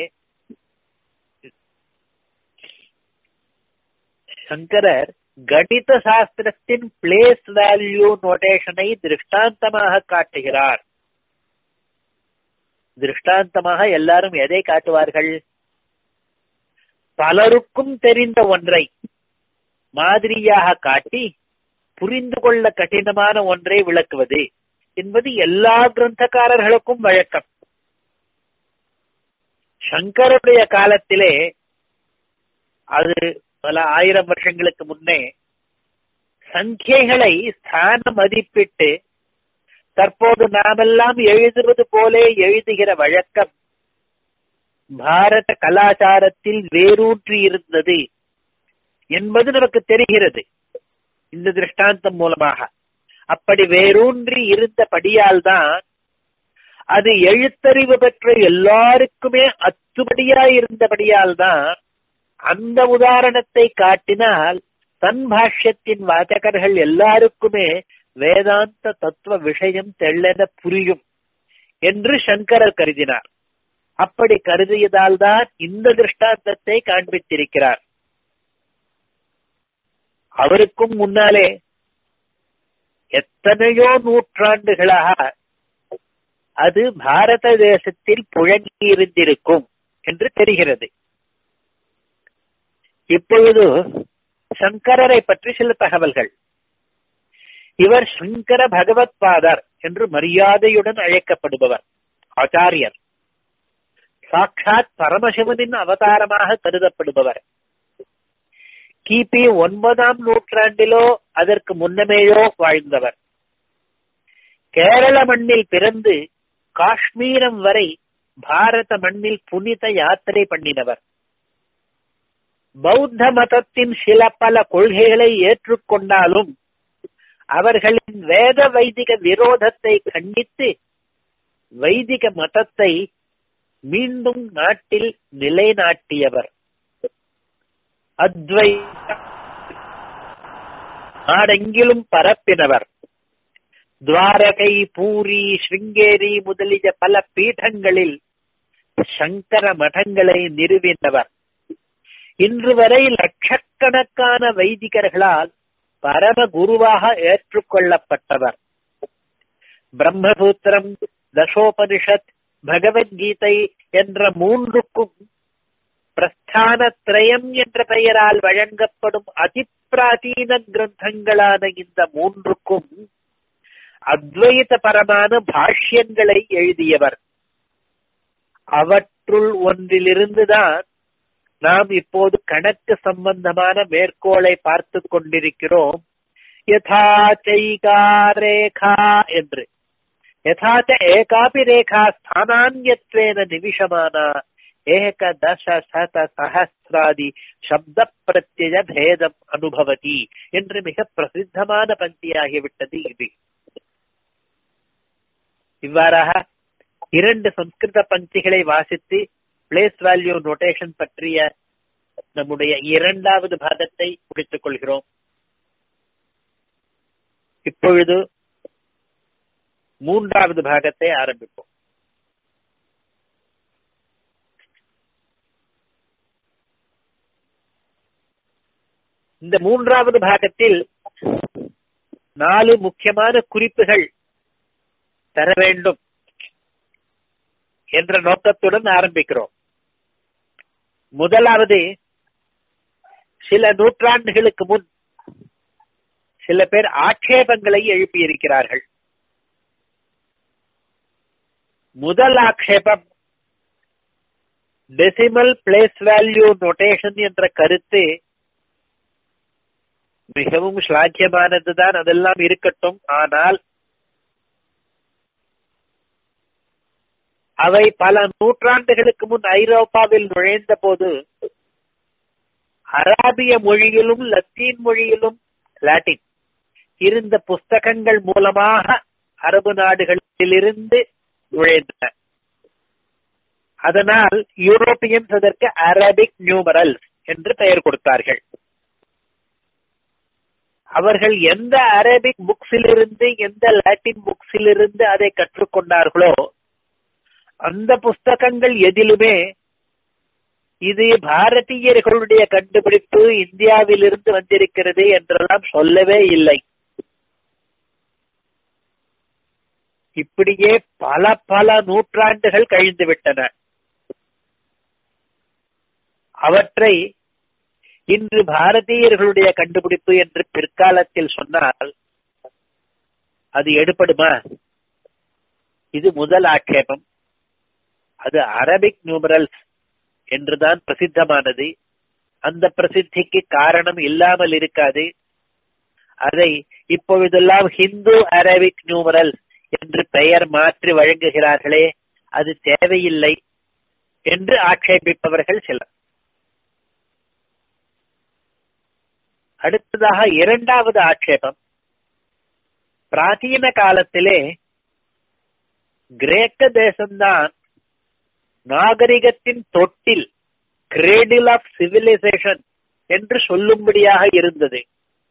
சங்கரர் கணித சாஸ்திரத்தின் பிளேஸ் வேல்யூ நோட்டேஷனை திருஷ்டாந்தமாக காட்டுகிறார் திருஷ்டாந்தமாக எல்லாரும் எதை காட்டுவார்கள் பலருக்கும் தெரிந்த ஒன்றை மாதிரியாக காட்டி புரிந்து கொள்ள கடினமான ஒன்றை விளக்குவது என்பது எல்லா கிரந்தக்காரர்களுக்கும் வழக்கம் சங்கருடைய காலத்திலே அது பல ஆயிரம் வருஷங்களுக்கு முன்னே சங்கியைகளை ஸ்தான மதிப்பிட்டு தற்போது நாமெல்லாம் எழுதுவது போலே எழுதுகிற வழக்கம் பாரத கலாச்சாரத்தில் வேரூற்றி இருந்தது என்பது நமக்கு தெரிகிறது இந்த திருஷ்டாந்தம் மூலமாக அப்படி வேரூன்றி இருந்தபடியால் தான் அது எழுத்தறிவு பெற்ற எல்லாருக்குமே அத்துபடியா இருந்தபடியால் தான் அந்த உதாரணத்தை காட்டினால் தன் பாஷ்யத்தின் வாசகர்கள் எல்லாருக்குமே வேதாந்த தத்துவ விஷயம் தெள்ளென புரியும் என்று சங்கரர் கருதினார் அப்படி கருதியதால் தான் இந்த திருஷ்டாந்தத்தை காண்பித்திருக்கிறார் அவருக்கும் முன்னாலே எத்தனையோ நூற்றாண்டுகளாக அது பாரத தேசத்தில் புழங்கி இருந்திருக்கும் என்று தெரிகிறது இப்பொழுது சங்கரரை பற்றி சில தகவல்கள் இவர் சங்கர பகவத் பாதர் என்று மரியாதையுடன் அழைக்கப்படுபவர் ஆச்சாரியர் சாட்சாத் பரமசிவனின் அவதாரமாக கருதப்படுபவர் கிபி ஒன்பதாம் நூற்றாண்டிலோ அதற்கு முன்னமேயோ வாழ்ந்தவர் கேரள மண்ணில் பிறந்து காஷ்மீரம் வரை பாரத மண்ணில் புனித யாத்திரை பண்ணினவர் பௌத்த மதத்தின் சில பல கொள்கைகளை ஏற்றுக்கொண்டாலும் அவர்களின் வேத வைதிக விரோதத்தை கண்டித்து வைதிக மதத்தை மீண்டும் நாட்டில் நிலைநாட்டியவர் அத்வை நாடெங்கிலும் பரப்பினவர் துவாரகை பூரி ஸ்ருங்கேரி முதலிய பல பீഠங்களில் சங்கர மடங்களை நிறுவினவர் இன்று வரை லட்சக்கணக்கான வைதிகர்களால் பரம குருவாக ஏற்றுக்கொள்ளப்பட்டவர் பிரம்மசூத்திரம் தசோபனிஷத் பகவத்கீதை என்ற மூன்றுக்கும் பிரஸ்தான திரயம் என்ற பெயரால் வழங்கப்படும் அதிப்பிராதீன கிரந்தங்களான இந்த மூன்றுக்கும் அத்வைத பரமான பாஷ்யங்களை எழுதியவர் அவற்றுள் ஒன்றிலிருந்துதான் நாம் இப்போது கணக்கு சம்பந்தமான மேற்கோளை பார்த்து கொண்டிருக்கிறோம் யதா சைகா ரேகா என்று யதாச்ச ஏகாபி ரேகா ஸ்தானான்யத்வேன நிமிஷமானா ஏகதச சத சஹசிராதி சப்த பிரத்யய பேதம் அனுபவதி என்று மிக பிரசித்தமான பந்தியாகிவிட்டது இது இவ்வாறாக இரண்டு சம்ஸ்கிருத பந்திகளை வாசித்து பிளேஸ் வேல்யூ நோட்டேஷன் பற்றிய நம்முடைய இரண்டாவது பாகத்தை முடித்துக் கொள்கிறோம் இப்பொழுது மூன்றாவது பாகத்தை ஆரம்பிப்போம் இந்த மூன்றாவது பாகத்தில் நாலு முக்கியமான குறிப்புகள் தர வேண்டும் என்ற நோக்கத்துடன் ஆரம்பிக்கிறோம் முதலாவது சில நூற்றாண்டுகளுக்கு முன் சில பேர் ஆட்சேபங்களை எழுப்பியிருக்கிறார்கள் முதல் ஆக்ஷேபம் டெசிமல் பிளேஸ் வேல்யூ நொட்டேஷன் என்ற கருத்து மிகவும் ஸ்லாக்கியமானதுதான் அதெல்லாம் இருக்கட்டும் ஆனால் அவை பல நூற்றாண்டுகளுக்கு முன் ஐரோப்பாவில் நுழைந்த போது அராபிய மொழியிலும் லத்தீன் மொழியிலும் லாட்டின் இருந்த புஸ்தகங்கள் மூலமாக அரபு நாடுகளிலிருந்து நுழைந்தன அதனால் யூரோப்பியன்ஸ் அதற்கு அரபிக் நியூமரல் என்று பெயர் கொடுத்தார்கள் அவர்கள் எந்த அரபிக் புக்ஸிலிருந்து எந்த லாட்டின் புக்ஸிலிருந்து அதை கற்றுக்கொண்டார்களோ அந்த புஸ்தகங்கள் எதிலுமே இது பாரதியர்களுடைய கண்டுபிடிப்பு இந்தியாவிலிருந்து வந்திருக்கிறது என்றெல்லாம் சொல்லவே இல்லை இப்படியே பல பல நூற்றாண்டுகள் கழிந்து விட்டன அவற்றை இன்று பாரதியர்களுடைய கண்டுபிடிப்பு என்று பிற்காலத்தில் சொன்னால் அது எடுப்படுமா இது முதல் ஆட்சேபம் அது அரபிக் நியூமரல்ஸ் என்றுதான் பிரசித்தமானது அந்த பிரசித்திக்கு காரணம் இல்லாமல் இருக்காது அதை இப்பொழுதெல்லாம் ஹிந்து அரபிக் நியூமரல் என்று பெயர் மாற்றி வழங்குகிறார்களே அது தேவையில்லை என்று ஆட்சேபிப்பவர்கள் சிலர் அடுத்ததாக இரண்டாவது ஆட்சேபம் பிராச்சீன காலத்திலே கிரேக்க தேசம்தான் நாகரிகத்தின் தொட்டில் கிரேடில் ஆஃப் சிவிலைசேஷன் என்று சொல்லும்படியாக இருந்தது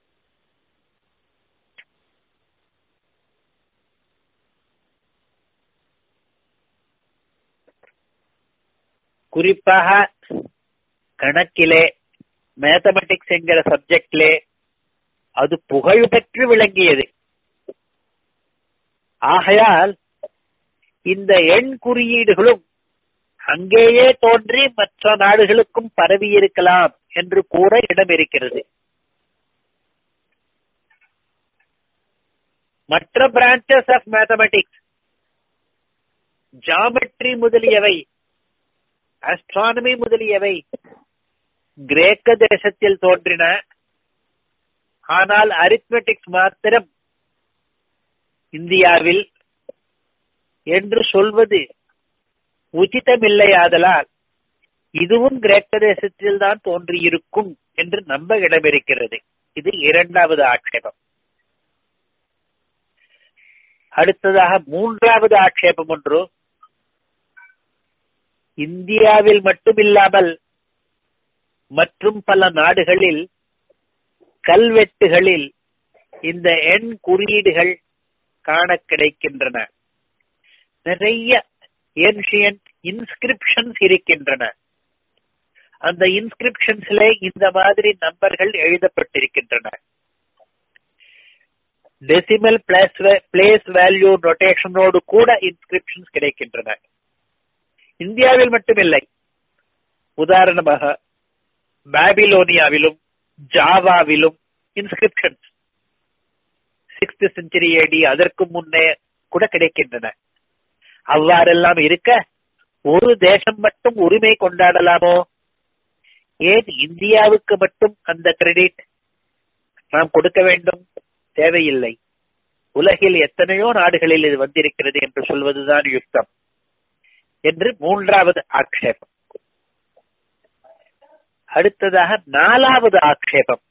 குறிப்பாக கணக்கிலே மேத்தமெட்டிக்ஸ் என்கிற சப்ஜெக்ட்லே அது புகழ் பெற்று விளங்கியது ஆகையால் இந்த எண் குறியீடுகளும் அங்கேயே தோன்றி மற்ற நாடுகளுக்கும் பரவி இருக்கலாம் என்று கூற இடம் இருக்கிறது மற்ற பிரான்ச்சஸ் ஆஃப் மேத்தமெட்டிக்ஸ் ஜாமெட்ரி முதலியவை ஆஸ்ட்ரானமி முதலியவை கிரேக்க தேசத்தில் தோன்றின ஆனால் அரித்மெட்டிக்ஸ் மாத்திரம் இந்தியாவில் என்று சொல்வது உச்சிதமில்லையாதலால் இதுவும் கிரேக்க தேசத்தில் தான் தோன்றியிருக்கும் என்று நம்ப இடமிருக்கிறது இது இரண்டாவது ஆட்சேபம் அடுத்ததாக மூன்றாவது ஆட்சேபம் ஒன்று இந்தியாவில் மட்டுமில்லாமல் மற்றும் பல நாடுகளில் கல்வெட்டுகளில் இந்த எண் குறியீடுகள் காண கிடைக்கின்றன நிறைய ஏன்ஷியன்ட் இன்ஸ்கிரிப்ஷன்ஸ் இருக்கின்றன அந்த இன்ஸ்கிரிப்ஷன்ஸ்ல இந்த மாதிரி நம்பர்கள் எழுதப்பட்டிருக்கின்றன டெசிமல் பிளேஸ் பிளேஸ் வேல்யூ நொட்டேஷனோடு கூட இன்ஸ்கிரிப்ஷன்ஸ் கிடைக்கின்றன இந்தியாவில் மட்டுமில்லை உதாரணமாக பாபிலோனியாவிலும் ஜாவாவிலும் இன்ஸ்கிரிப்ஷன்ஸ் சிக்ஸ்த் செஞ்சுரி ஏடி அதற்கு முன்னே கூட கிடைக்கின்றன அவ்வாறெல்லாம் இருக்க ஒரு தேசம் மட்டும் உரிமை கொண்டாடலாமோ ஏன் இந்தியாவுக்கு மட்டும் அந்த கிரெடிட் நாம் கொடுக்க வேண்டும் தேவையில்லை உலகில் எத்தனையோ நாடுகளில் இது வந்திருக்கிறது என்று சொல்வதுதான் யுக்தம் என்று மூன்றாவது ஆக்ஷேபம் அடுத்ததாக நாலாவது ஆக்ஷேபம்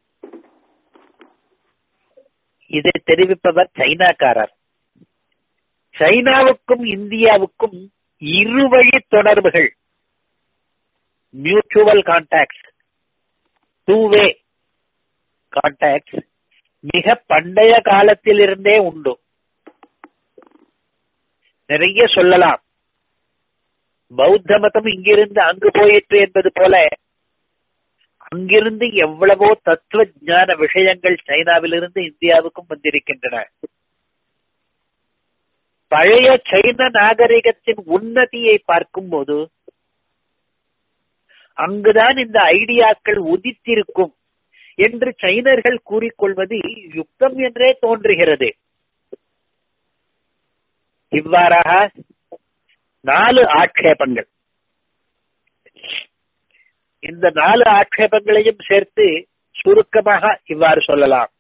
இதை தெரிவிப்பவர் சைனாக்காரர் சைனாவுக்கும் இந்தியாவுக்கும் இருவழி தொடர்புகள் mutual contacts two way contacts மிக பண்டைய காலத்திலிருந்தே உண்டு நிறைய சொல்லலாம் பௌத்த மதம் இங்கிருந்து அங்கு போயிற்று என்பது போல அங்கிருந்து எவ்வளவோ தத்துவ ஞான விஷயங்கள் சைனாவிலிருந்து இந்தியாவுக்கும் வந்திருக்கின்றன பழைய சைன நாகரிகத்தின் உன்னதியை பார்க்கும்போது அங்குதான் இந்த ஐடியாக்கள் உதித்திருக்கும் என்று சைனர்கள் கூறிக்கொள்வது யுக்தம் என்றே தோன்றுகிறது இவ்வாறாக நாலு ஆட்சேபங்கள் இந்த நாலு ஆட்சேபங்களையும் சேர்த்து சுருக்கமாக இவ்வாறு சொல்லலாம்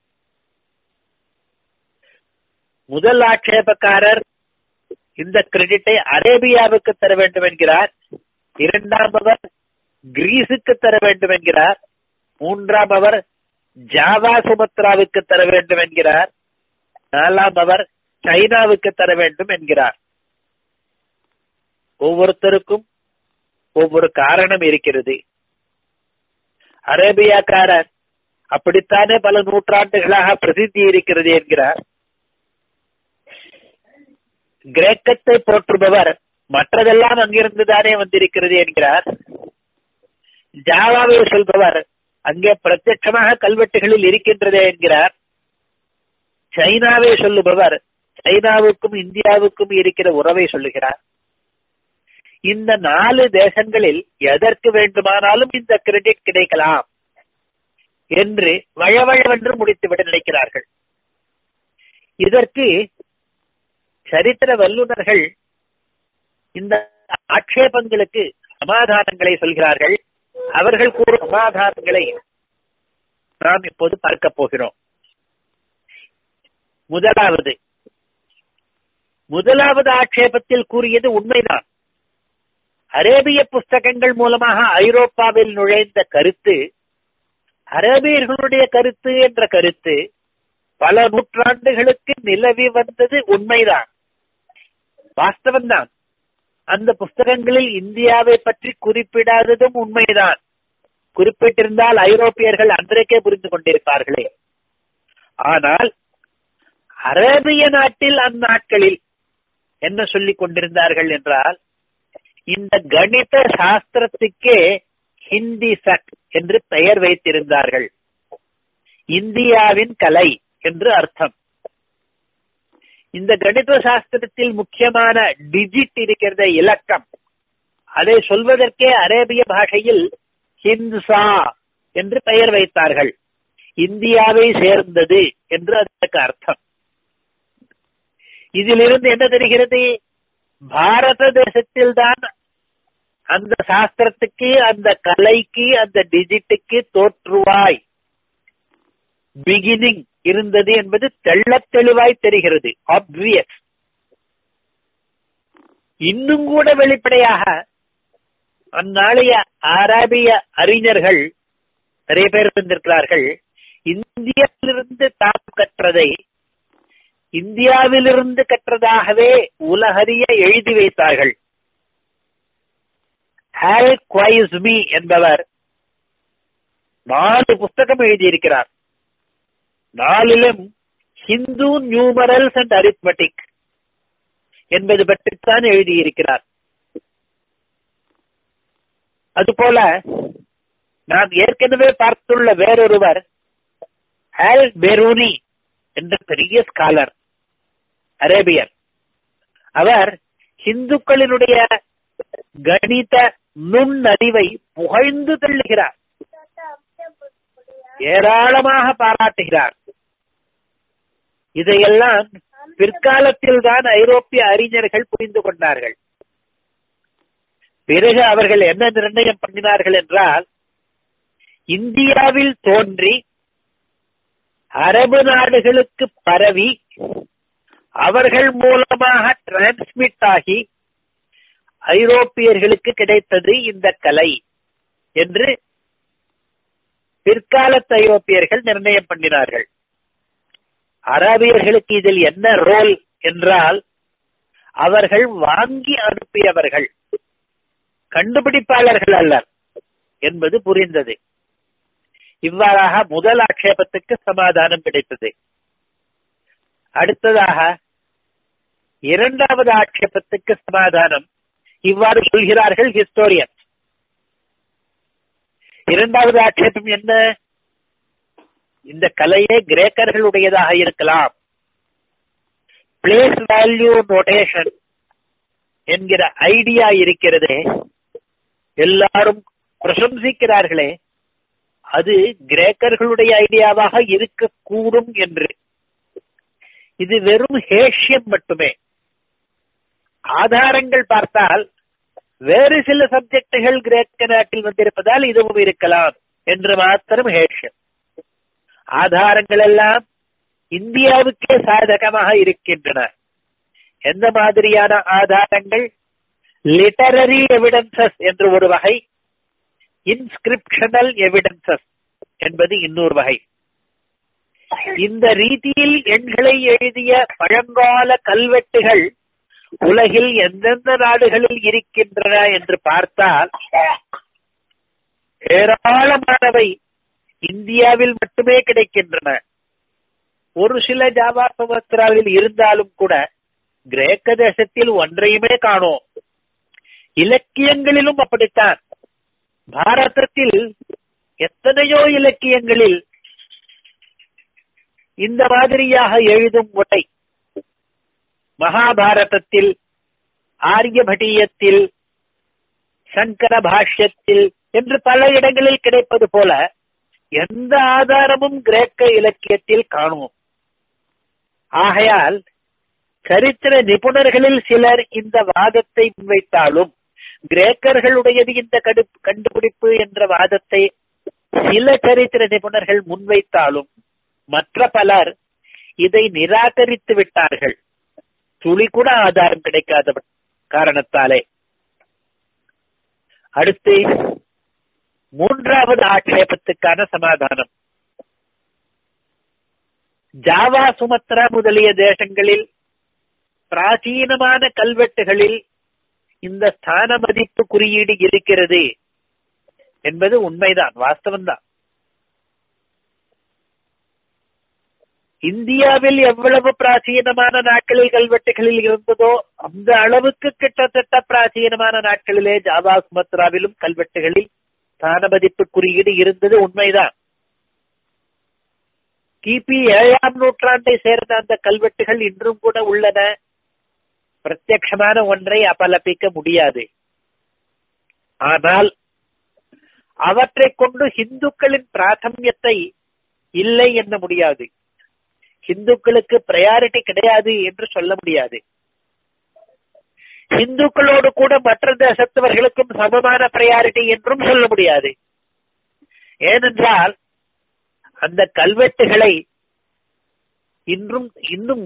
முதல் ஆட்சேபக்காரர் இந்த கிரெடிட்டை அரேபியாவுக்கு தர வேண்டும் என்கிறார் இரண்டாம் அவர் கிரீஸுக்கு தர வேண்டும் என்கிறார் மூன்றாம் அவர் ஜாவா சுமத்ராவுக்கு தர வேண்டும் என்கிறார் நாலாம் அவர் சைனாவுக்கு தர வேண்டும் என்கிறார் ஒவ்வொருத்தருக்கும் ஒவ்வொரு காரணம் இருக்கிறது அரேபியாக்காரர் அப்படித்தானே பல நூற்றாண்டுகளாக பிரசித்தி இருக்கிறது என்கிறார் கிரேக்கத்தை போற்றுபவர் மற்றதெல்லாம் அங்கிருந்து தானே வந்திருக்கிறது என்கிறார் ஜாவாவை சொல்பவர் அங்கே பிரத்யட்சமாக கல்வெட்டுகளில் இருக்கின்றதே என்கிறார் சைனாவை சொல்லுபவர் சைனாவுக்கும் இந்தியாவுக்கும் இருக்கிற உறவை சொல்லுகிறார் இந்த நாலு தேசங்களில் எதற்கு வேண்டுமானாலும் இந்த கிரெடிட் கிடைக்கலாம் என்று வழவழவென்று முடித்துவிட நினைக்கிறார்கள் இதற்கு சரித்திர வல்லுநர்கள் இந்த ஆட்சேபங்களுக்கு சமாதானங்களை சொல்கிறார்கள் அவர்கள் கூறும் சமாதானங்களை நாம் இப்போது பார்க்க போகிறோம் முதலாவது முதலாவது ஆட்சேபத்தில் கூறியது உண்மைதான் அரேபிய புஸ்தகங்கள் மூலமாக ஐரோப்பாவில் நுழைந்த கருத்து அரேபியர்களுடைய கருத்து என்ற கருத்து பல நூற்றாண்டுகளுக்கு நிலவி வந்தது உண்மைதான் வாஸ்தவம்தான் அந்த புஸ்தகங்களில் இந்தியாவை பற்றி குறிப்பிடாததும் உண்மைதான் குறிப்பிட்டிருந்தால் ஐரோப்பியர்கள் அன்றைக்கே புரிந்து கொண்டிருப்பார்களே ஆனால் அரேபிய நாட்டில் அந்நாட்களில் என்ன சொல்லிக் கொண்டிருந்தார்கள் என்றால் இந்த கணித சாஸ்திரத்துக்கே ஹிந்தி சட் என்று பெயர் வைத்திருந்தார்கள் இந்தியாவின் கலை என்று அர்த்தம் இந்த கணித சாஸ்திரத்தில் முக்கியமான டிஜிட் இருக்கிறத இலக்கம் அதை சொல்வதற்கே அரேபிய பாஷையில் ஹின்சா என்று பெயர் வைத்தார்கள் இந்தியாவை சேர்ந்தது என்று அதற்கு அர்த்தம் இதிலிருந்து என்ன தெரிகிறது பாரத தேசத்தில் தான் அந்த சாஸ்திரத்துக்கு அந்த கலைக்கு அந்த டிஜிட்டுக்கு தோற்றுவாய் பிகினிங் இருந்தது என்பது தெள்ள தெளிவாய் தெரிகிறது ஆப்வியஸ் இன்னும் கூட வெளிப்படையாக அந்நாளைய அராபிய அறிஞர்கள் நிறைய பேர் இருந்திருக்கிறார்கள் இந்தியாவிலிருந்து தாம் கற்றதை இந்தியாவிலிருந்து கற்றதாகவே உலகறிய எழுதி வைத்தார்கள் ஹால் குவைஸ்மி என்பவர் நாலு புஸ்தகம் எழுதியிருக்கிறார் நாலிலும் ஹிந்து நியூமரல்ஸ் அண்ட் அரித்மெட்டிக் என்பது பற்றித்தான் எழுதியிருக்கிறார் அதுபோல நான் ஏற்கனவே பார்த்துள்ள வேறொருவர் ஹால் பெரூனி என்ற பெரிய ஸ்காலர் அரேபியர் அவர் இந்துக்களினுடைய கணித நுண்ணறிவை புகழ்ந்து தள்ளுகிறார் ஏராளமாக பாராட்டுகிறார் இதையெல்லாம் பிற்காலத்தில் தான் ஐரோப்பிய அறிஞர்கள் புரிந்து கொண்டார்கள் பிறகு அவர்கள் என்ன நிர்ணயம் பண்ணினார்கள் என்றால் இந்தியாவில் தோன்றி அரபு நாடுகளுக்கு பரவி அவர்கள் மூலமாக டிரான்ஸ்மிட் ஆகி ஐரோப்பியர்களுக்கு கிடைத்தது இந்த கலை என்று பிற்காலத்து ஐரோப்பியர்கள் நிர்ணயம் பண்ணினார்கள் அரபியர்களுக்கு இதில் என்ன ரோல் என்றால் அவர்கள் வாங்கி அனுப்பியவர்கள் கண்டுபிடிப்பாளர்கள் அல்ல என்பது புரிந்தது இவ்வாறாக முதல் ஆட்சேபத்துக்கு சமாதானம் கிடைத்தது அடுத்ததாக இரண்டாவது ஆட்சேபத்துக்கு சமாதானம் இவ்வாறு சொல்கிறார்கள் ஹிஸ்டோரியன் இரண்டாவது ஆட்சேபம் என்ன இந்த கலையே கிரேக்கர்களுடையதாக இருக்கலாம் பிளேஸ் வேல்யூ நோட்டேஷன் என்கிற ஐடியா இருக்கிறதே எல்லாரும் பிரசம்சிக்கிறார்களே அது கிரேக்கர்களுடைய ஐடியாவாக இருக்கக்கூடும் என்று இது வெறும் ஹேஷ்யம் மட்டுமே ஆதாரங்கள் பார்த்தால் வேறு சில சப்ஜெக்டுகள் கிரேக்க நாட்டில் வந்திருப்பதால் இதுவும் இருக்கலாம் என்று மாத்திரம் ஹேஷ்யம் ஆதாரங்கள் எல்லாம் இந்தியாவுக்கே சாதகமாக இருக்கின்றன எந்த மாதிரியான ஆதாரங்கள் லிட்டரரி எவிடன்சஸ் என்று ஒரு வகை இன்ஸ்கிரிப்ஷனல் எவிடன்சஸ் என்பது இன்னொரு வகை இந்த ரீதியில் எண்களை எழுதிய பழங்கால கல்வெட்டுகள் உலகில் எந்தெந்த நாடுகளில் இருக்கின்றன என்று பார்த்தால் ஏராளமானவை இந்தியாவில் மட்டுமே கிடைக்கின்றன ஒரு சில ஜாவா சுமத்ராவில் இருந்தாலும் கூட கிரேக்க தேசத்தில் ஒன்றையுமே காணோம் இலக்கியங்களிலும் அப்படித்தான் பாரதத்தில் எத்தனையோ இலக்கியங்களில் இந்த மாதிரியாக எழுதும் முறை மகாபாரதத்தில் ஆரியபட்டியத்தில் சங்கர பாஷ்யத்தில் என்று பல இடங்களில் கிடைப்பது போல எந்த ஆதாரமும் கிரேக்க இலக்கியத்தில் காணுவோம் ஆகையால் சரித்திர நிபுணர்களில் சிலர் இந்த வாதத்தை முன்வைத்தாலும் கிரேக்கர்களுடையது இந்த கண்டுபிடிப்பு என்ற வாதத்தை சில சரித்திர நிபுணர்கள் முன்வைத்தாலும் மற்ற பலர் இதை நிராகரித்து விட்டார்கள் துளி கூட ஆதாரம் கிடைக்காத காரணத்தாலே அடுத்து மூன்றாவது ஆட்சேபத்துக்கான சமாதானம் ஜாவா சுமத்ரா முதலிய தேசங்களில் பிராச்சீனமான கல்வெட்டுகளில் இந்த ஸ்தான மதிப்பு குறியீடு இருக்கிறது என்பது உண்மைதான் வாஸ்தவம்தான் இந்தியாவில் எவ்வளவு பிராச்சீனமான நாட்களில் கல்வெட்டுகளில் இருந்ததோ அந்த அளவுக்கு கிட்டத்தட்ட பிராச்சீனமான நாட்களிலே ஜாவா சுமத்ராவிலும் கல்வெட்டுகளில் ஸ்தான மதிப்பு குறியீடு இருந்தது உண்மைதான் கிபி ஏழாம் நூற்றாண்டை சேர்ந்த அந்த கல்வெட்டுகள் இன்றும் கூட உள்ளன பிரத்யட்சமான ஒன்றை அபலப்பிக்க முடியாது ஆனால் அவற்றை கொண்டு இந்துக்களின் பிராதமியத்தை இல்லை எண்ண முடியாது இந்துக்களுக்கு பிரையாரிட்டி கிடையாது என்று சொல்ல முடியாது இந்துக்களோடு கூட மற்ற தேசத்தவர்களுக்கும் சமமான பிரையாரிட்டி என்றும் சொல்ல முடியாது ஏனென்றால் அந்த கல்வெட்டுகளை இன்றும் இன்னும்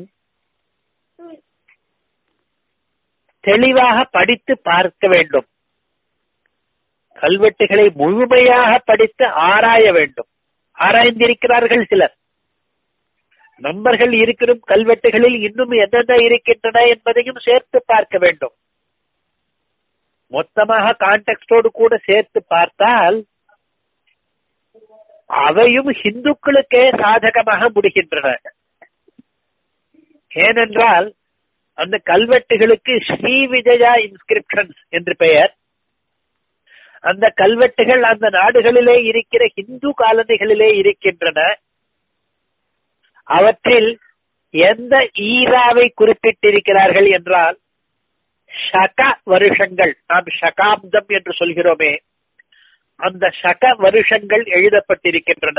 தெளிவாக படித்து பார்க்க வேண்டும் கல்வெட்டுகளை முழுமையாக படித்து ஆராய வேண்டும் ஆராய்ந்திருக்கிறார்கள் சிலர் நம்பர்கள் இருக்கிற கல்வெட்டுகளில் இன்னும் என்னென்ன இருக்கின்றன என்பதையும் சேர்த்து பார்க்க வேண்டும் மொத்தமாக கான்டெக்டோடு கூட சேர்த்து பார்த்தால் அவையும் இந்துக்களுக்கே சாதகமாக முடிகின்றன ஏனென்றால் அந்த கல்வெட்டுகளுக்கு ஸ்ரீ விஜயா இன்ஸ்கிரிப்ஷன்ஸ் என்று பெயர் அந்த கல்வெட்டுகள் அந்த நாடுகளிலே இருக்கிற இந்து காலனிகளிலே இருக்கின்றன அவற்றில் எந்த ஈராவை குறிப்பிட்டிருக்கிறார்கள் என்றால் ஷக வருஷங்கள் நாம் ஷகாப்தம் என்று சொல்கிறோமே அந்த சக வருஷங்கள் எழுதப்பட்டிருக்கின்றன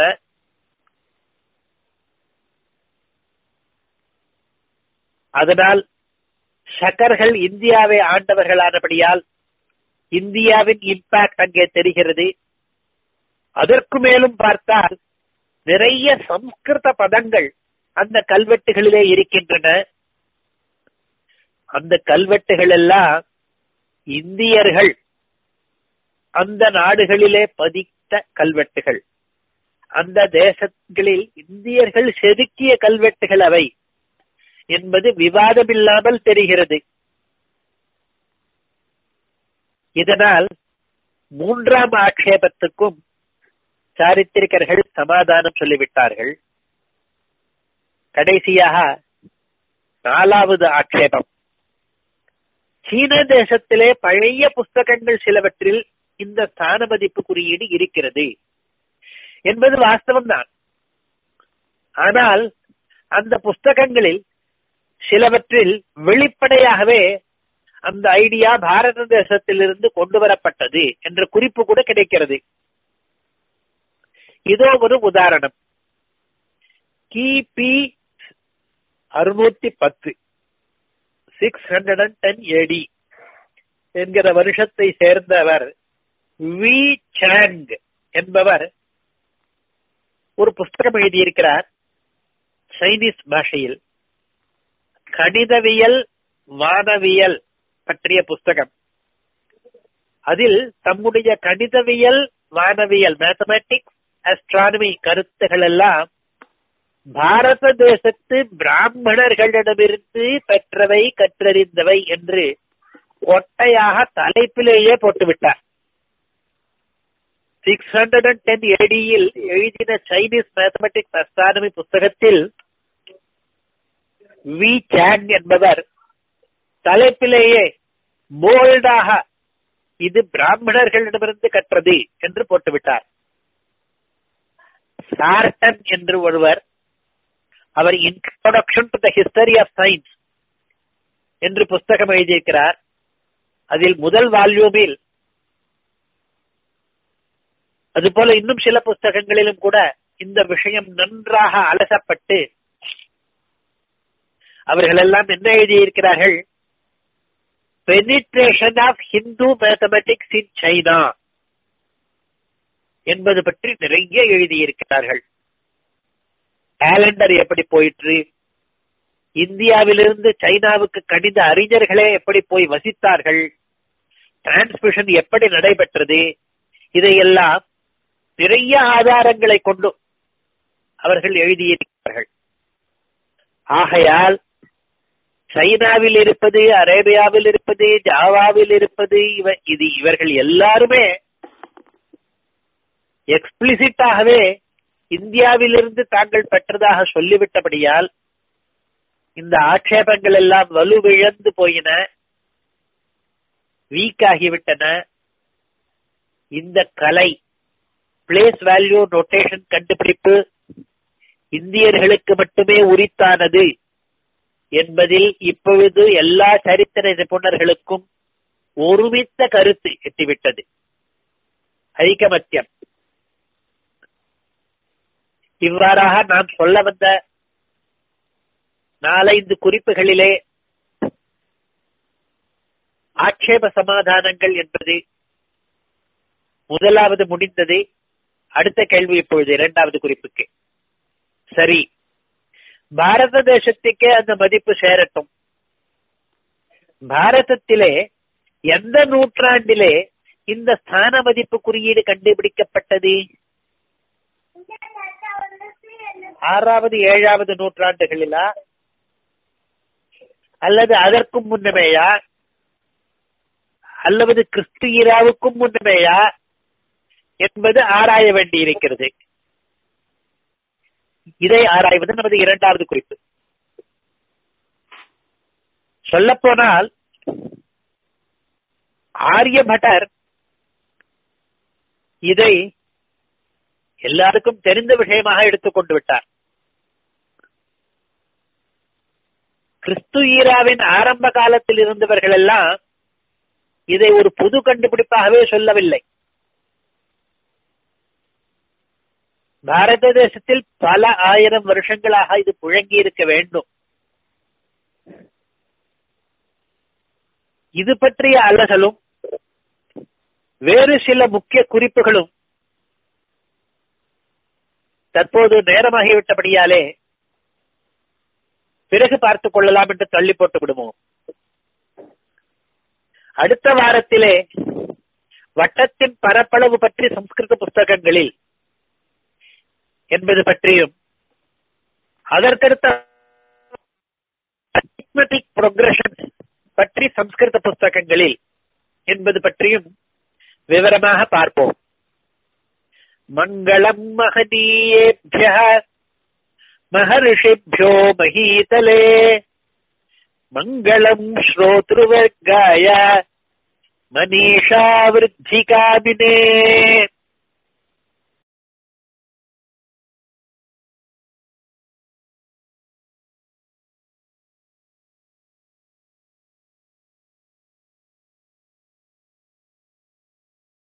அதனால் ஷக்கர்கள் இந்தியாவை ஆண்டவர்களானபடியால் இந்தியாவின் இம்பாக்ட் அங்கே தெரிகிறது அதற்கு மேலும் பார்த்தால் நிறைய சம்ஸ்கிருத பதங்கள் அந்த கல்வெட்டுகளிலே இருக்கின்றன அந்த கல்வெட்டுகள் எல்லாம் இந்தியர்கள் அந்த நாடுகளிலே பதித்த கல்வெட்டுகள் அந்த தேசங்களில் இந்தியர்கள் செதுக்கிய கல்வெட்டுகள் அவை என்பது விவாதமில்லாமல் தெரிகிறது இதனால் மூன்றாம் ஆட்சேபத்துக்கும் சாரித்திரிகர்கள் சமாதானம் சொல்லிவிட்டார்கள் கடைசியாக நாலாவது ஆட்சேபம் சீன தேசத்திலே பழைய புஸ்தகங்கள் சிலவற்றில் இந்த ஸ்தான மதிப்பு குறியீடு இருக்கிறது என்பது வாஸ்தவம்தான் ஆனால் அந்த புஸ்தகங்களில் சிலவற்றில் வெளிப்படையாகவே அந்த ஐடியா பாரத தேசத்திலிருந்து கொண்டு வரப்பட்டது என்ற குறிப்பு கூட கிடைக்கிறது இதோ ஒரு உதாரணம் கிபி அறுநூத்தி பத்து six hundred and ten AD என்கிற வருஷத்தை சேர்ந்தவர் வி சாங் என்பவர் ஒரு புஸ்தகம் எழுதியிருக்கிறார் சைனீஸ் பாஷையில் கணிதவியல் வானவியல் பற்றிய புஸ்தகம் அதில் தம்முடைய கணிதவியல் வானவியல் மேத்தமேட்டிக்ஸ் அஸ்ட்ரானமி கருத்துகள் எல்லாம் பாரத தேசத்து பிராமணர்களிடமிருந்து பெற்றவை கற்றறிந்தவை என்று ஒட்டையாக தலைப்பிலேயே போட்டுவிட்டார் சிக்ஸ் ஹண்ட்ரட் அண்ட் டென் ஏடியில் எழுதின சைனீஸ் மேத்தமெட்டிக்ஸ் அஸ்ட்ரானமி புஸ்தகத்தில் வி சாங் என்பவர் தலைப்பிலேயே போல்டாக இது பிராமணர்களிடமிருந்து கற்றது என்று போட்டுவிட்டார் சார்டன் என்று ஒருவர் அவர் introduction to the history of science என்று புஸ்தகம் எழுதியிருக்கிறார் அதில் முதல் வால்யூமில் அதுபோல இன்னும் சில புஸ்தகங்களிலும் கூட இந்த விஷயம் நன்றாக அலசப்பட்டு அவர்கள் எல்லாம் என்ன எழுதியிருக்கிறார்கள் penetration of Hindu mathematics in China என்பது பற்றி நிறைய எழுதியிருக்கிறார்கள் கேலண்டர் எப்படி போயிற்று இந்தியாவிலிருந்து சைனாவுக்கு கணித அறிஞர்களே எப்படி போய் வசித்தார்கள் டிரான்ஸ்மிஷன் எப்படி நடைபெற்றது இதையெல்லாம் நிறைய ஆதாரங்களை கொண்டு அவர்கள் எழுதியிருக்கிறார்கள் ஆகையால் சைனாவில் இருப்பது அரேபியாவில் இருப்பது ஜாவாவில் இருப்பது இவ இது இவர்கள் எல்லாருமே எக்ஸ்பிளிசிட்டாகவே இந்தியாவிலிருந்து தாங்கள் பெற்றதாக சொல்லிவிட்டபடியால் இந்த ஆட்சேபங்கள் எல்லாம் வலுவிழந்து போயின வீக் ஆகிவிட்டன இந்த கலை பிளேஸ் வேல்யூ நோட்டேஷன் கண்டுபிடிப்பு இந்தியர்களுக்கு மட்டுமே உரித்தானது என்பதில் இப்பொழுது எல்லா சரித்திர நிபுணர்களுக்கும் ஒருமித்த கருத்து எட்டிவிட்டது ஐகமத்தியம் இவ்வாறாக நான் சொல்ல வந்த நாலைந்து குறிப்புகளிலே ஆட்சேப சமாதானங்கள் என்பது முதலாவது முடிந்தது அடுத்த கேள்வி இப்பொழுது இரண்டாவது குறிப்புக்கு சரி பாரத தேசத்துக்கே அந்த மதிப்பு சேரட்டும் பாரதத்திலே எந்த நூற்றாண்டிலே இந்த ஸ்தான மதிப்பு குறியீடு கண்டுபிடிக்கப்பட்டது ஆறாவது ஏழாவது நூற்றாண்டுகளிலா அல்லது அதற்கும் முன்னமேயா அல்லது கிறிஸ்து ஈராவுக்கும் முன்னமேயா என்பது ஆராய வேண்டியிருக்கிறது இதை ஆராய்வது நமது இரண்டாவது குறிப்பு சொல்லப்போனால் ஆரியபட்டர் இதை எல்லாருக்கும் தெரிந்த விஷயமாக எடுத்துக்கொண்டு விட்டார் கிறிஸ்து ஈராவின் ஆரம்ப காலத்தில் இருந்தவர்கள் எல்லாம் இதை ஒரு புது கண்டுபிடிப்பாகவே சொல்லவில்லை பாரத தேசத்தில் பல ஆயிரம் வருஷங்களாக இது புழங்கி இருக்க வேண்டும் இது பற்றிய அலகலும் வேறு சில முக்கிய குறிப்புகளும் தற்போது நேரமாகிவிட்டபடியாலே பிறகு பார்த்துக் கொள்ளலாம் என்று தள்ளி போட்டு விடுவோம் அடுத்த வாரத்திலே வட்டத்தின் பரப்பளவு பற்றி சம்ஸ்கிருத புஸ்தகங்களில் என்பது பற்றியும் அதற்கடுத்த ப்ரொக்ரஷன் பற்றி சம்ஸ்கிருத புஸ்தகங்களில் என்பது பற்றியும் விவரமாக பார்ப்போம் மங்களம் மகதீயேபிய மகர்ஷிபியோ மகீதலே மங்களம் ஸ்ரோத்ருவர்காய மனிஷா விருத்திகாமினே